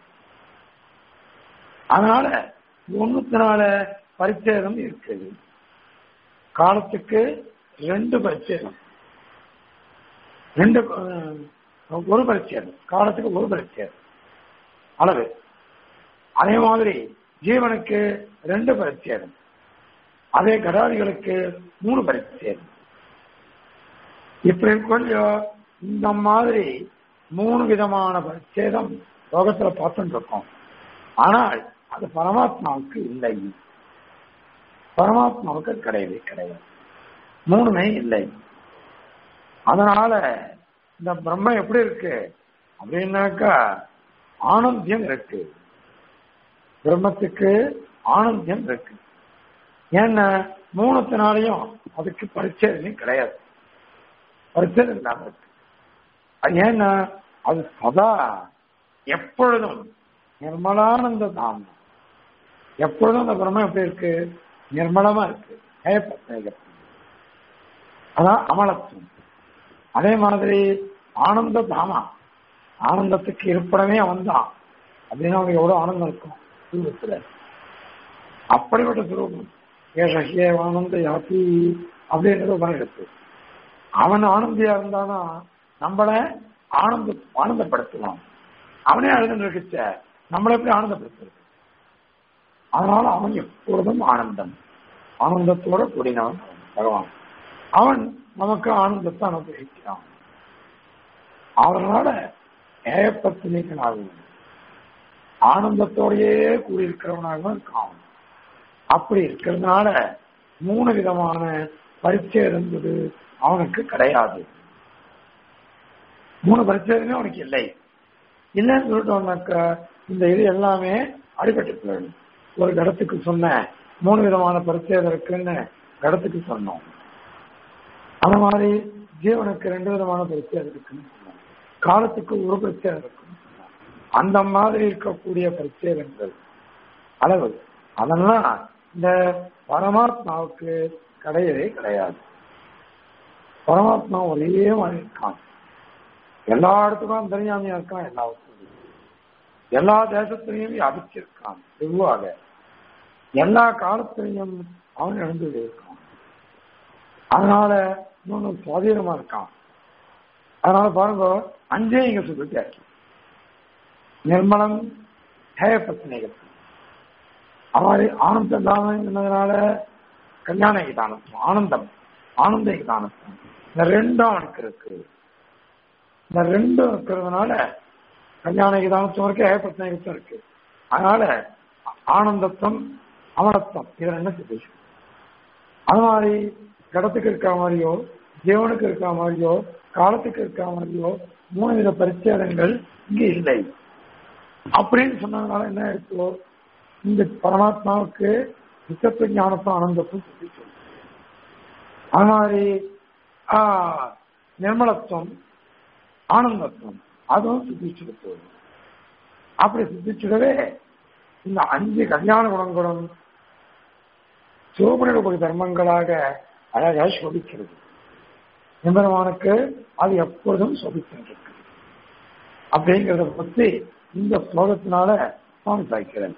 அதனால ஒண்ணுத்தினால பரிச்சேதம் இருக்குது காலத்துக்கு ரெண்டு பரிச்சேதம் ரெண்டு அஹ், ஒரு பரிச்சேதம் காலத்துக்கு ஒரு பரிச்சேதம் அளவு அதே மாதிரி ஜீவனுக்கு ரெண்டு பரிச்சேதம் அதே கடாதிகளுக்கு மூணு பரிச்சேதம் இப்படி கொஞ்சம் இந்த மாதிரி மூணு விதமான பரிச்சேதம் லோகத்துல பார்த்துட்டு இருக்கோம் ஆனால் அது பரமாத்மாவுக்கு இல்லை பரமாத்மாவுக்கு கிடையவே கிடையாது மூணுமே இல்லை அதனால இந்த பிரம்மம் எப்படி இருக்கு அப்படின்னாக்கா ஆனந்தியம் இருக்கு பிரம்மத்துக்கு ஆனந்தியம் இருக்கு ஏன்னா மூணுத்தினாலையும் அதுக்கு பரிச்சேதனை கிடையாது பரிச்சேதம் இல்லாம இருக்கு அது ஏன்னா அது சதா எப்பொழுதும் நிர்மலானந்த தாம் எப்பொழுதும் அந்த பிரம்மம் எப்படி இருக்கு நிர்மலமா இருக்கு ஏகப்பட்ட அதான் அமலத்துவம் அதே மாதிரி ஆனந்த தாமா ஆனந்தத்துக்கு இருப்பிடமே அவன் தான் அப்படின்னு அவனுக்கு எவ்வளவு ஆனந்தம் இருக்கும் சுரூபத்துல அப்படிப்பட்ட சுரூபம் ஏஷஹே ஆனந்த யாத்தி அப்படின்றது உபநிடத்து அவன் ஆனந்தியா இருந்தாதான் நம்மள ஆனந்த ஆனந்தப்படுத்துவான் அவனே அழுதுன்னு இருக்குச்ச நம்மளை எப்படி ஆனந்தப்படுத்துறது அதனால அவன் எப்பொழுதும் ஆனந்தம் ஆனந்தத்தோட கூடினவன் பகவான் அவன் நமக்கு ஆனந்தத்தை அனுபவிக்கிறான் அதனால ஏகப்பத்தினிகளாகவும் ஆனந்தத்தோடையே கூடியிருக்கிறவனாகவும் இருக்கான் அப்படி இருக்கிறதுனால மூணு விதமான பரிச்சயம் என்பது அவனுக்கு கிடையாது மூணு பரிச்சயமே அவனுக்கு இல்லை இல்லைன்னு சொல்லிட்டோம்னாக்கா இந்த இது எல்லாமே அடிபட்டு போயிடும் ஒரு கடத்துக்கு சொன்ன மூணு விதமான பரிச்சயம் இருக்குன்னு கடத்துக்கு சொன்னோம் அந்த மாதிரி ஜீவனுக்கு ரெண்டு விதமான பரிச்சயம் இருக்குன்னு சொன்னோம் காலத்துக்கு ஒரு பரிச்சயம் இருக்குன்னு சொன்னோம் அந்த மாதிரி இருக்கக்கூடிய பரிச்சயங்கள் அளவு அதெல்லாம் இந்த பரமாத்மாவுக்கு கிடையவே கிடையாது பரமாத்மா ஒரே மாதிரி இருக்கான் எல்லா இடத்துக்கும் அந்தரியாமியா இருக்கான் எல்லா வசதியும் எல்லா தேசத்திலையும் வியாபிச்சிருக்கான் வெகுவாக எல்லா காலத்திலையும் அவன் எழுந்து இருக்கான் அதனால இன்னொன்னு சுவாதீனமா இருக்கான் அதனால பாருங்க அஞ்சே இங்க சொல்லிட்டாரு நிர்மலம் ஹேய பிரச்சனைகள் அவ்வாறு ஆனந்த தானம் என்னதுனால கல்யாண தானத்துவம் ஆனந்தம் ஆனந்த தானத்துவம் இந்த ரெண்டும் அவனுக்கு இருக்கு இந்த ரெண்டும் இருக்கிறதுனால கல்யாண தானத்துவம் இருக்கு ஹேய பிரச்சனைகளும் இருக்கு அதனால ஆனந்தத்துவம் அமலத்துவம் இது ரெண்டும் சித்தேஷம் அது மாதிரி கடத்துக்கு இருக்க மாதிரியோ ஜீவனுக்கு இருக்க மாதிரியோ காலத்துக்கு இருக்க மாதிரியோ மூணு வித பரிச்சேதங்கள் இங்க இல்லை அப்படின்னு சொன்னதுனால என்ன இருக்கோ இந்த பரமாத்மாவுக்கு நித்தத்துவ ஞானத்தும் ஆனந்தத்தும் சித்திச்சு அது மாதிரி ஆஹ், நிர்மலத்துவம் ஆனந்தத்துவம் அதுவும் சித்திச்சுட்டு போகுது அப்படி சித்திச்சுடவே இந்த அஞ்சு கல்யாண குணங்களும் சிவபுணர்வு தர்மங்களாக அழகாக சோபிக்கிறது எம்பெருமானுக்கு அது எப்பொழுதும் சோபிக்கின்றிருக்கு அப்படிங்கிறத பத்தி இந்த ஸ்லோகத்தினால சுவாமி சாய்க்கிறேன்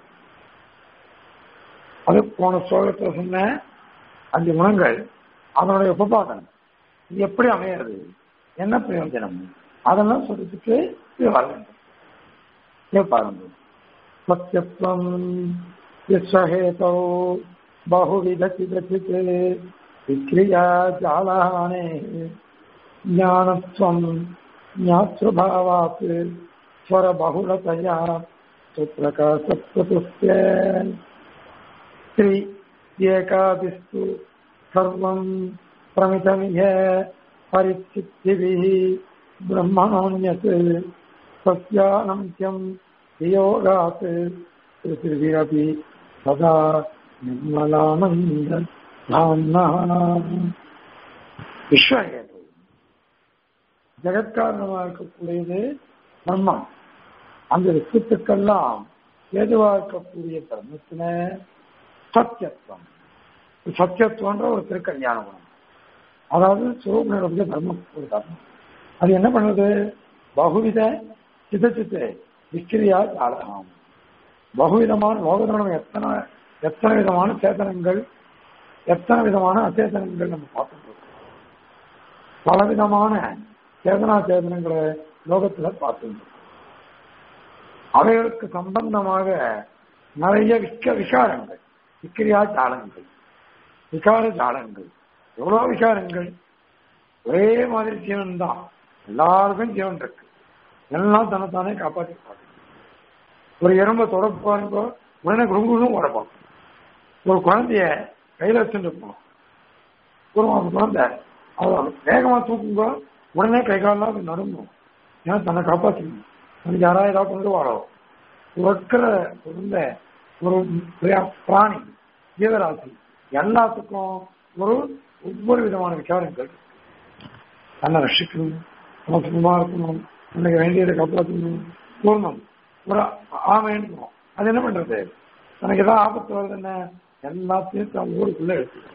அது போன ஸ்லோகத்துல சொன்ன அஞ்சு குணங்கள் அதனுடைய உபபாதனம் இது எப்படி அமையிறது என்ன பிரயோஜனம் அதெல்லாம் சொல்லிட்டு இது வர வேண்டும் இது பாருங்க சத்தியத்துவம் விஸ்வஹேதோ बहुविधचिदचित् विक्रिया जालाने ज्ञानत्वम् ज्ञातृभावात् स्वरबहुलतया सुप्रकाशत्वतुस्य त्रि एकादिस्तु सर्वम् प्रमितमिह परिचित्तिभिः ब्रह्मणोऽन्यत् सत्यानन्त्यम् वियोगात् पृथिवीरपि सदा निर्मलानन्द धाम्ना விஸ்வஹேது ஜெகத்காரணமாக இருக்கக்கூடியது பிரம்மம் அந்த விசுத்துக்கெல்லாம் ஏதுவா இருக்கக்கூடிய பிரம்மத்தின சத்தியத்துவம் சத்தியத்துவன்ற ஒரு திருக்கல்யாண குணம் அதாவது சிவகுணருடைய தர்மம் ஒரு தர்மம் அது என்ன பண்ணுது பகுவித சித சித்து விக்கிரியா ஜாலகம் பகுவிதமான லோகதனம் எத்தனை எத்தனை விதமான சேதனங்கள் எத்தனை விதமான அச்சேதனங்கள் நம்ம பார்த்துட்டு இருக்கோம் பலவிதமான சேதனா சேதனங்களை லோகத்துல பார்த்துட்டு இருக்கோம் அவைகளுக்கு சம்பந்தமாக நிறைய விக்க விகாரங்கள் விக்கிரியா ஜாலங்கள் விகார ஜாலங்கள் எவ்வளவு விகாரங்கள் ஒரே மாதிரி ஜீவன் தான் எல்லாருக்கும் ஜீவன் இருக்கு எல்லாம் தன்னைத்தானே காப்பாற்றி பார்க்கணும் ஒரு எறும்பை தொடர்பு பாருங்க உடனே குறுங்குன்னு உடப்பான் ஒரு குழந்தைய கையில வச்சுட்டு இருப்போம் ஒரு மாசம் குழந்தை அவ வேகமா தூக்குங்க உடனே கை காலெல்லாம் அது நடுங்கும் ஏன்னா தன்னை காப்பாற்றணும் தனக்கு யாராவது ஏதாவது கொண்டு வாழோ இருக்கிற இருந்த ஒரு பிர- பிராணி ஜீவராசி எல்லாத்துக்கும் ஒரு ஒவ்வொரு விதமான விசாரங்கள் இருக்கு. தன்னை ரட்சிக்கணும் நம்ம சும்மா இருக்கணும் தனக்கு வேண்டியதை காப்பாற்றணும் பூர்ணம் ஒரு ஆமைன்னு அது என்ன பண்றது தனக்கு ஏதாவது ஆபத்து வருது என்ன எல்லாத்தையும் தன் ஊருக்குள்ள எடுத்துக்கணும்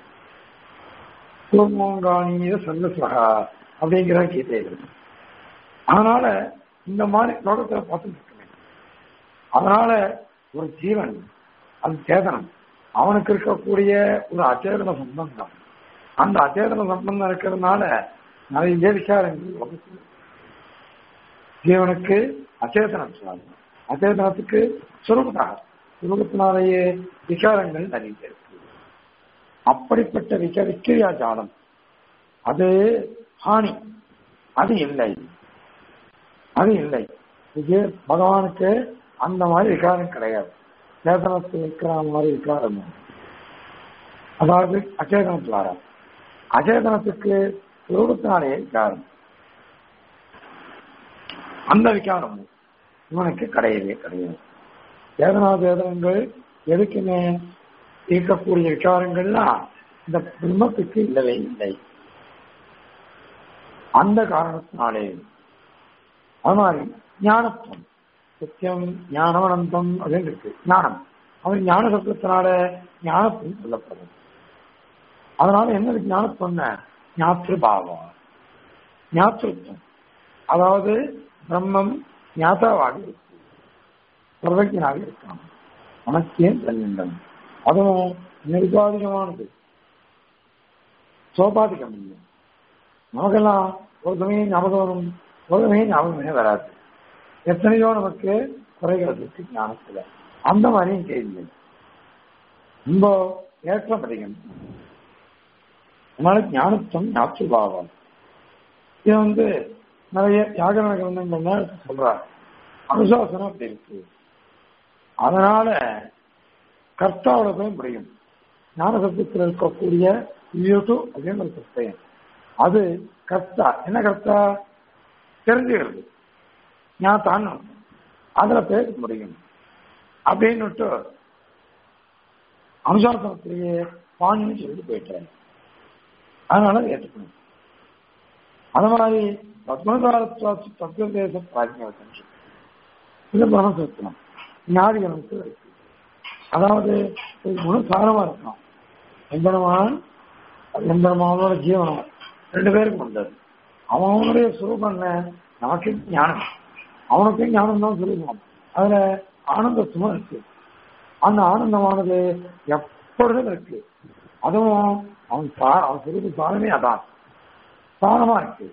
கூர்மோங்காணிய சல்லசுவகா அப்படிங்கிற கீதைகள் அதனால இந்த மாதிரி லோகத்தை பார்த்துட்டு இருக்கணும் அதனால ஒரு ஜீவன் அது சேதனம் அவனுக்கு இருக்கக்கூடிய ஒரு அச்சேதன சம்பந்தம் அந்த அச்சேதன சம்பந்தம் இருக்கிறதுனால நிறைய விசாரங்கள் லோகத்துல இருக்கு. ஜீவனுக்கு அச்சேதனம் சொல்லணும் அச்சேதனத்துக்கு சுரூபதாக சுரூபத்தினாலேயே விகாரங்கள் நிறைய இருக்கு அப்படிப்பட்ட விக விக்கிரியா ஜாலம் அது ஹானி அது இல்லை அது இல்லை இது பகவானுக்கு அந்த மாதிரி விகாரம் கிடையாது சேதனத்தில் இருக்கிற மாதிரி விகாரம் இல்லை. அதாவது அச்சேதனத்தில் வர அச்சேதனத்துக்கு ரூபத்தினாலேயே விகாரம் அந்த விகாரம் இவனுக்கு கிடையவே கிடையாது சேதனா சேதனங்கள் எதுக்குமே இருக்கக்கூடிய விகாரங்கள்லாம் இந்த பிரம்மத்துக்கு இல்லவே இல்லை அந்த காரணத்தினாலே அது மாதிரி ஞானத்துவம் சத்தியம் ஞானவனந்தம் அப்படின்னு இருக்கு ஞானம் அவன் ஞான சப்தத்தினால ஞானத்துவம் சொல்லப்படுது அதனால என்ன இருக்கு ஞானத்துவம் ஞாத்திருபாவம் ஞாத்திருத்தம் அதாவது பிரம்மம் ஞாதாவாக இருக்கு சர்வஜனாக இருக்கான் உனக்கே தன்னிடம் அதுவும் நிர்பாதிகமானது சோபாதிகம் இல்லை நமக்கெல்லாம் ஒரு சமயம் ஞாபகம் வரும் ஒரு சமயம் ஞாபகமே வராது எத்தனையோ நமக்கு குறைகள் இருக்கு ஞானத்துல அந்த மாதிரியும் கேள்வி ரொம்ப ஏற்றம் அதிகம் அதனால ஞானத்தம் ஞாபகம் இது வந்து நிறைய யாகரண கிரந்தங்கள்லாம் எடுத்து சொல்றாரு அனுசாசனம் அப்படி இருக்கு அதனால கர்த்தாவோட போய் முடியும் ஞான சப்தத்தில் இருக்கக்கூடிய யூட்டு அப்படின்னு ஒரு சத்தியம் அது கர்த்தா என்ன கர்த்தா தெரிஞ்சுக்கிறது ஞாத்தான் அதுல பேச முடியும் அப்படின்னுட்டு அனுசாசனத்திலேயே பாணின்னு சொல்லிட்டு போயிட்டாரு அதனால அதை ஏற்றுக்கணும் அந்த மாதிரி பத்மகாரத்வாசி தத்துவதேச பிராஜ்யம் இது பிரம்மசத்தியம் ஞாதிகளுக்கு இருக்கு அதாவது ஒரு குணசாரமா இருக்கான் எந்திரமான் எந்திரமானோட ஜீவனம் ரெண்டு பேருக்கும் வந்தது அவனுடைய சுரூபம் என்ன நமக்கு ஞானம் அவனுக்கும் ஞானம் தான் சுரூபம் அதுல ஆனந்தத்துவம் இருக்கு அந்த ஆனந்தமானது எப்பொழுதும் இருக்கு அதுவும் அவன் சா- அவன் சுரூப சாரமே அதான் சாரமா இருக்கு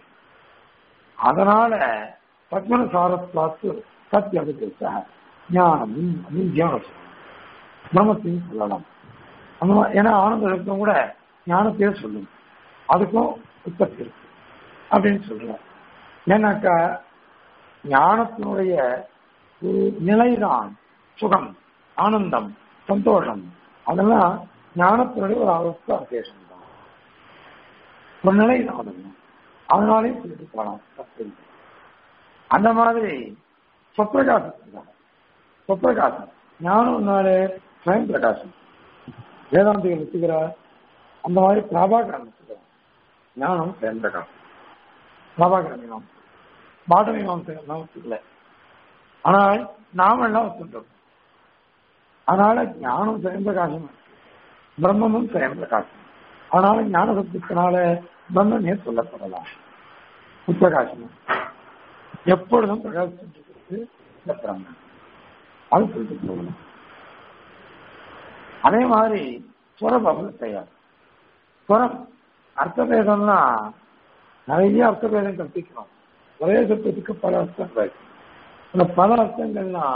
அதனால பத்மன சாரத்வாத்து சத்திய அபிதேச ஞானம் அப்படின்னு ஜீவனம் சொல்லணும். பிரம்மத்தையும் சொல்லலாம் அந்த மாதிரி ஏன்னா ஆனந்த எழுத்தம் கூட ஞானத்தையே சொல்லும் அதுக்கும் உற்பத்தி இருக்கு அப்படின்னு சொல்றோம் ஏன்னாக்கா ஞானத்தினுடைய ஒரு நிலைதான் சுகம் ஆனந்தம் சந்தோஷம் அதெல்லாம் ஞானத்தினுடைய ஒரு அவஸ்தா விசேஷம் தான் ஒரு நிலை தான் அதெல்லாம் அதனாலையும் சொல்லிட்டு போகலாம் தப்பு இல்லை. அந்த மாதிரி சொப்பிரகாசம் சொப்பிரகாசம் ஞானம்னாலே ஸ்வயம் பிரகாசம் வேதாந்திகள் வச்சுக்கிறார் அந்த மாதிரி பிரபாகரன் வச்சுக்கிறார் ஞானம் ஸ்வயம் பிரகாசம் பிரபாகரன் மீமாம் பாட மீமாசம் வச்சுக்கல ஆனால் நாம எல்லாம் வச்சுட்டோம் அதனால ஞானம் ஸ்வயம் பிரகாசம் இருக்கு. பிரம்மமும் ஸ்வயம் பிரகாசம் அதனால ஞான சப்தத்தினால பிரம்மனே சொல்லப்படலாம் உத்பிரகாசம் எப்பொழுதும் பிரகாசிச்சிருக்கிறது இந்த பிரம்மன் அது சொல்லிட்டு போகணும் அதே மாதிரி சுரபவன் தயார் சுரம் அர்த்தபேதம்னா நிறைய அர்த்தபேதம் கற்பிக்கணும் ஒரே சப்தத்துக்கு பல அர்த்தம் இருக்கு அந்த பல அர்த்தங்கள்னா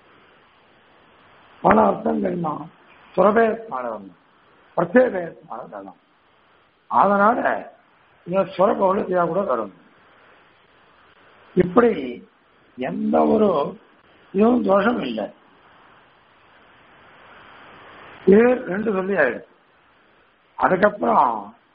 பல அர்த்தங்கள்னா சுரபேதத்தினால வரணும் பிரத்யேகத்தினால வரணும் அதனால இந்த சுரபவுலத்தையா கூட வரும் இப்படி எந்த ஒரு இதுவும் தோஷம் இல்லை இது ரெண்டு சொல்லி ஆயிடுச்சு அதுக்கப்புறம்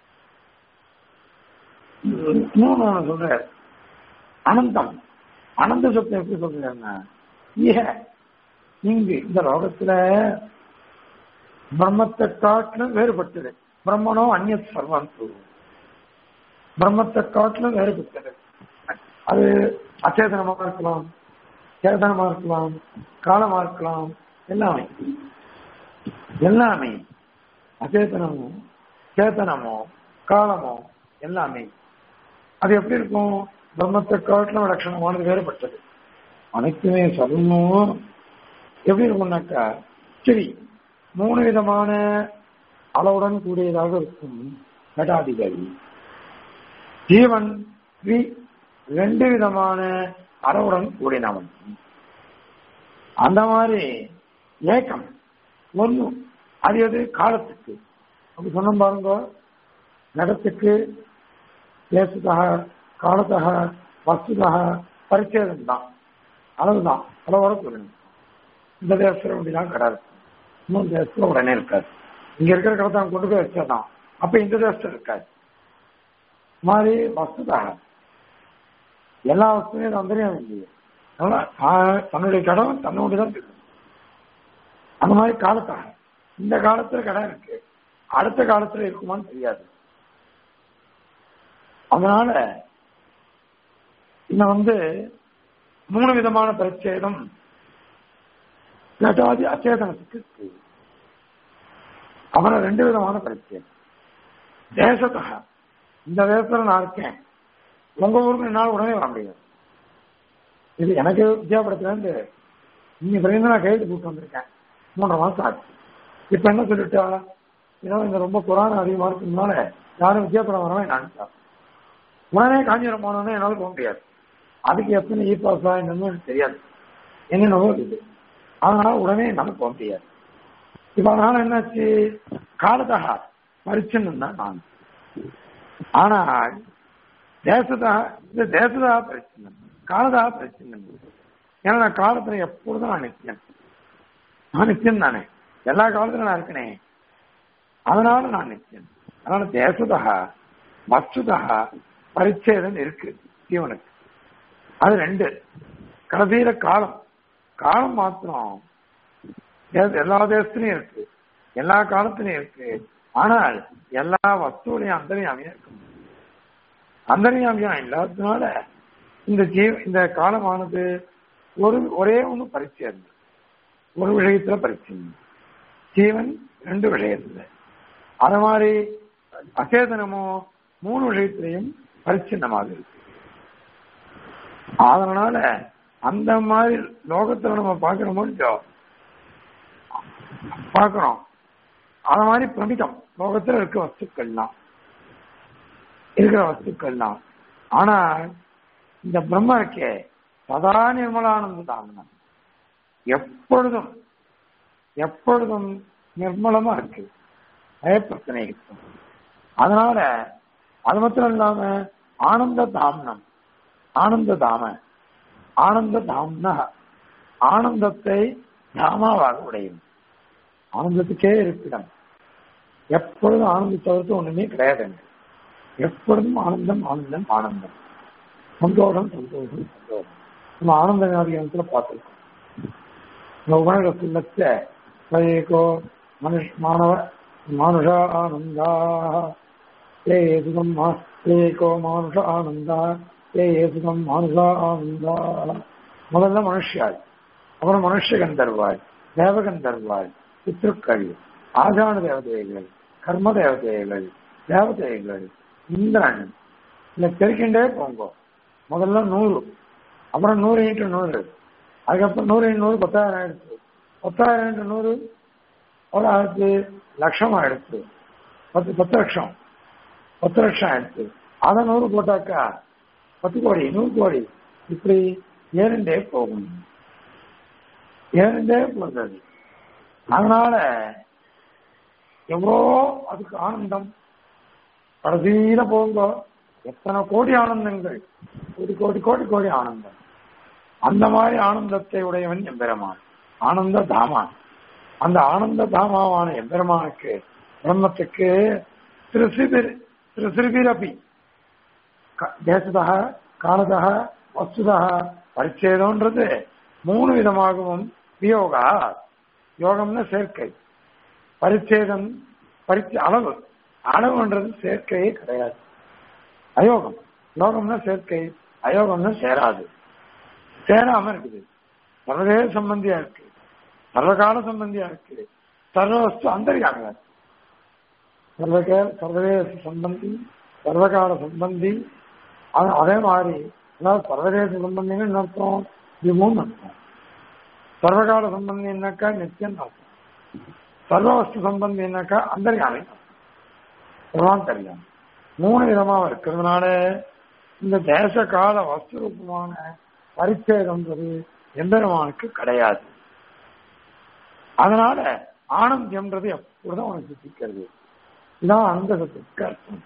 இன்னொன்னு ஒண்ணு சொல்றாரு அனந்தம் அனந்த சொத்தை எப்படி சொல்றாங்க ஏ இங்கு இந்த லோகத்துல பிரம்மத்தை காட்டிலும் வேறுபட்டது பிரம்மனோ அந்நிய சர்வம் பிரம்மத்தை காட்டிலும் வேறுபட்டது அது அச்சேதனமா இருக்கலாம் சேதனமா இருக்கலாம் காலமா இருக்கலாம் எல்லாமே எல்லாமே அச்சேதனமோ சேத்தனமோ காலமோ எல்லாமே அது எப்படி இருக்கும் பிரம்மத்தை காட்டிலும் லட்சணமானது வேறுபட்டது அனைத்துமே சொல்லணும் எப்படி இருக்கும்னாக்கா சரி மூணு விதமான அளவுடன் கூடியதாக இருக்கும் கடாதிகள் ஜீவன் ஸ்ரீ ரெண்டு விதமான அளவுடன் கூடினவன் அந்த மாதிரி ஏக்கம் ஒண்ணு அது எது காலத்துக்கு அப்படி சொன்ன பாருங்க நடத்துக்கு தேசத்தக காலத்தக வஸ்துதக பரிச்சேதம் தான் அளவுதான் அளவோட கூடணும் இந்த தேசத்துல அப்படிதான் கடை இருக்கும் இன்னொரு தேசத்துல உடனே இருக்காது இங்க இருக்கிற கடத்தை அவன் கொண்டு போய் வச்சாதான் அப்ப இந்த தேசத்துல இருக்காது மாதிரி வஸ்துதாக எல்லா வஸ்துவையும் அந்தரியம் இல்லையே அதனால தா- தன்னுடைய கடன் தன்னுடைய தான் இருக்கு அந்த மாதிரி காலத்தாக இந்த காலத்துல கடன் இருக்கு அடுத்த காலத்துல இருக்குமான்னு தெரியாது அதனால இந்த வந்து மூணு விதமான பரிச்சேதம் கட்டாதி அச்சேதனத்துக்கு இருக்கு அப்புறம் ரெண்டு விதமான பரிச்சேதம் தேசத்தக இந்த தேசத்துல நான் இருக்கேன் உங்க ஊருக்கு என்னால் உடனே வர முடியாது இது எனக்கு வித்தியாபடத்துல இருந்து இங்க பிறகு நான் கையெழுத்து கூட்டு வந்திருக்கேன் மூன்றரை மாசம் ஆச்சு இப்ப என்ன சொல்லிட்டா ஏதோ இந்த ரொம்ப குரான் அதிகமா இருக்கிறதுனால யாரும் வித்தியாபடம் வரவே நினைச்சா உடனே காஞ்சிபுரம் போனோன்னே என்னால போக முடியாது அதுக்கு எத்தனை இ பாஸா என்னன்னு எனக்கு தெரியாது என்னென்னவோ இருக்குது அதனால உடனே என்னால போக முடியாது இப்ப அதனால என்னாச்சு காலத்தகா பரிச்சின்னம் தான் நான் ஆனால் தேசதா இந்த தேசதா பரிச்சின்னம் காலதா பரிச்சின்னம் ஏன்னா நான் காலத்துல எப்பொழுதும் நான் நித்தியம் நான் நித்தியம் தானே எல்லா காலத்திலும் நான் இருக்கனே அதனால நான் நித்தியம் அதனால தேசதா வஸ்துதா பரிச்சேதம் இருக்கு ஜீவனுக்கு அது ரெண்டு கடைசியில காலம் காலம் மாத்திரம் தே- எல்லா தேசத்திலையும் இருக்கு எல்லா காலத்திலையும் இருக்கு ஆனால் எல்லா வஸ்துவிலையும் அந்தரியாமையா இருக்கு அந்தரியாமையா இல்லாததுனால இந்த ஜீவ இந்த காலமானது ஒரு ஒரே ஒண்ணு பரிச்சயம் ஒரு விஷயத்துல பரிச்சயம் ஜீவன் ரெண்டு விஷயத்துல அது மாதிரி அச்சேதனமோ மூணு விஷயத்திலையும் பரிச்சின்னமாக இருக்கு அதனால அந்த மாதிரி லோகத்துல நம்ம பார்க்கிறோமோ இல்லையோ பார்க்கிறோம் அது மாதிரி பிரமிதம் லோகத்துல இருக்க வஸ்துக்கள்லாம் இருக்கிற வஸ்துக்கள்லாம் ஆனா இந்த பிரம்ம இருக்கே சதா நிர்மலானந்த தாமனம் எப்பொழுதும் எப்பொழுதும் நிர்மலமா இருக்கு பயப்பிரச்சனை இருக்கு அதனால அது மாத்திரம் இல்லாம ஆனந்த தாமனம் ஆனந்த தாம ஆனந்த தாம்ன ஆனந்தத்தை தாமாவாக உடையும் ஆனந்தத்துக்கே இருப்பிடம் எப்பொழுதும் ஆனந்த தவிர்த்து ஒண்ணுமே கிடையாதுங்க எப்பொழுதும் ஆனந்தம் ஆனந்தம் ஆனந்தம் சந்தோஷம் சந்தோஷம் சந்தோஷம் நம்ம ஆனந்த ஞாபகத்துல பார்த்துருக்கோம் இந்த உபநிடத்துல ஏகோ மனுஷ் மாணவ மானுஷ ஆனந்தா ஏ சுகம் ஏகோ மானுஷ ஆனந்தா ஏ சுகம் மானுஷ ஆனந்தா முதல்ல மனுஷியாள் அப்புறம் மனுஷ கந்தர்வாள் தேவகந்தர்வாள் பித்ருக்கள் ஆஜான தேவதைகள் கர்ம தேவதைகள் தேவதைகள் இந்திரன் இல்ல தெரிக்கின்றே போங்க முதல்ல நூறு அப்புறம் நூறு இன்ட்டு நூறு அதுக்கப்புறம் நூறு இன்ட்டு நூறு பத்தாயிரம் ஆயிடுச்சு பத்தாயிரம் இன்ட்டு நூறு ஒரு ஆயிரத்து லட்சம் ஆயிடுச்சு பத்து பத்து லட்சம் பத்து லட்சம் ஆயிடுச்சு அதை நூறு போட்டாக்கா பத்து கோடி நூறு கோடி இப்படி ஏறிண்டே போகும் ஏறிண்டே போகிறது அதனால எவ்வளோ அதுக்கு ஆனந்தம் கடைசியில போங்க எத்தனை கோடி ஆனந்தங்கள் கோடி கோடி கோடி கோடி ஆனந்தம் அந்த மாதிரி ஆனந்தத்தை உடையவன் எம்பெருமான் ஆனந்த தாமான் அந்த ஆனந்த தாமாவான எம்பெருமானுக்கு பிரம்மத்துக்கு திருசிபிர் திருசிபிரபி தேசதா காலதா வஸ்துதா பரிச்சேதம்ன்றது மூணு விதமாகவும் வியோகா யோகம்னா சேர்க்கை பரிச்சேதம் பரிச்ச அளவு அளவுன்றது சேர்க்கையே கிடையாது அயோகம் யோகம்னா சேர்க்கை அயோகம்னா சேராது சேராம இருக்குது சர்வதேச சம்பந்தியா இருக்கு சர்வகால சம்பந்தியா இருக்கு சர்வவஸ்து அந்தரியாக சர்வகே சர்வதேச சம்பந்தி சர்வகால சம்பந்தி அது- அதே மாதிரி அதாவது சர்வதேச சம்பந்தின்னு அர்த்தம் இதுவும் அர்த்தம் சர்வகால சம்பந்தி என்னக்கா நித்தியம் அர்த்தம் சர்வவஸ்து சம்பந்தி என்னக்கா அந்தரியாமை எல்லாம் தெரியும் மூணு விதமா இருக்கிறதுனால இந்த தேச கால வஸ்து ரூபமான பரிச்சேதம்ன்றது எம்பெருமானுக்கு கிடையாது அதனால ஆனந்தியம்ன்றது எப்பொழுதும் அவனுக்கு சிக்கிறது இதான் அந்த சத்துக்கு அர்த்தம்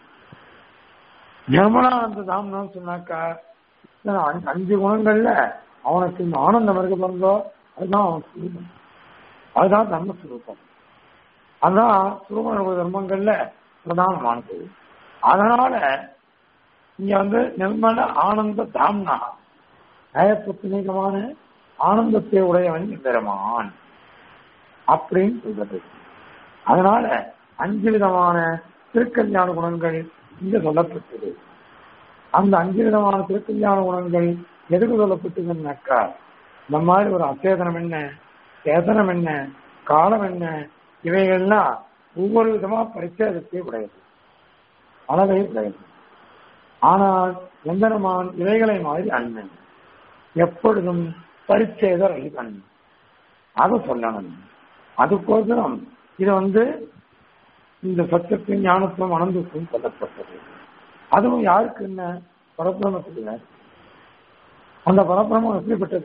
நிர்மலானந்த தாம்னு சொன்னாக்கா இத்தனை அஞ்சு- அஞ்சு குணங்கள்ல அவனுக்கு இந்த ஆனந்தம் இருக்க பிறந்தோ அதுதான் அவன் சுரூபம் அதுதான் தர்மஸ்வரூபம் அதுதான் சுரூப தர்மங்கள்ல பிரதானமானது அதனால இங்க வந்து நிர்மல ஆனந்த தாம்னா நயப்புத்தனிகமான ஆனந்தத்தை உடையவன் பெருமான் அப்படின்னு சொல்றது அதனால அஞ்சு விதமான திருக்கல்யாண குணங்கள் இங்க சொல்லப்பட்டது அந்த அஞ்சு விதமான திருக்கல்யாண குணங்கள் எதுக்கு சொல்லப்பட்டதுன்னாக்கா இந்த மாதிரி ஒரு அச்சேதனம் என்ன சேதனம் என்ன காலம் என்ன இவைகள்லாம் ஒவ்வொரு விதமா பரிச்சேதத்தை உடையது அளவை உடையது ஆனால் எந்தனமான் இவைகளை மாதிரி அண்ணன் எப்பொழுதும் பரிச்சேத ரகிதன் அதை சொல்லணும் அதுக்கோசரம் இது வந்து இந்த சத்தியத்தின் ஞானத்துவம் அனந்தத்துவம் சொல்லப்பட்டது அதுவும் யாருக்கு என்ன பரபிரமத்துக்கு அந்த பரபிரமம் எப்படிப்பட்டது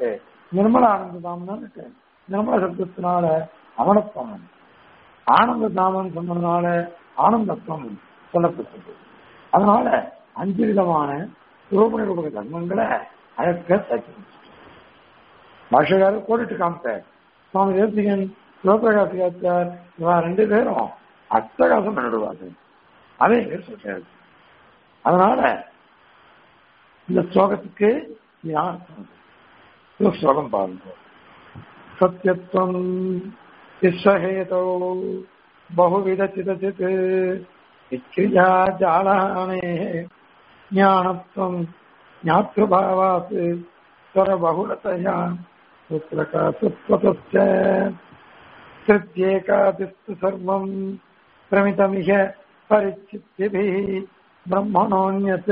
நிர்மல ஆனந்ததாம் தான் இருக்கு நிர்மல சப்தத்தினால அமலத்துவம் ஆனந்த தாமம் சொன்னதுனால ஆனந்தத்துவம் சொல்லப்பட்டது அதனால அஞ்சு விதமான ரூபநிரூபக தர்மங்களை அழக்க தச்சு பாஷகாரர் கோடிட்டு காமிப்பார் சுவாமி தேசிகன் சிவபிரகாசிகாச்சார் இவா ரெண்டு பேரும் அட்டகாசம் பண்ணிடுவாங்க அதே பேர் சொல்றாரு அதனால இந்த ஸ்லோகத்துக்கு இதுதான் அர்த்தம் இந்த ஸ்லோகம் பாருங்க சத்தியத்துவம் விஸ்வஹேதோ பகுவித சிதச்சித் விக்ரியா ஜாலானே ஞானத்துவம் ஞாத்ருபாவாத் ஸ்வரபகுலதயா சுத்ரகாசுத்வதஸ்ய சித்யேகாதிஸ்து சர்வம் பிரமிதமிக परिचित्यभिः ब्रह्मणोऽन्यत्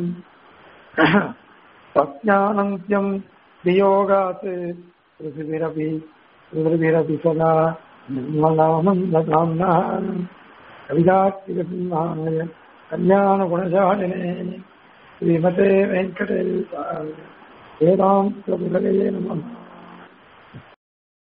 तज्ञानन्त्यम् वियोगात् पृथिविरपि पृथिविरपि सदा निर्मलानन्दकाम्नः कविदात्मिकसिंहाय कल्याणगुणशालिने श्रीमते वेङ्कटेशाय वेदान्तगुरवे नमः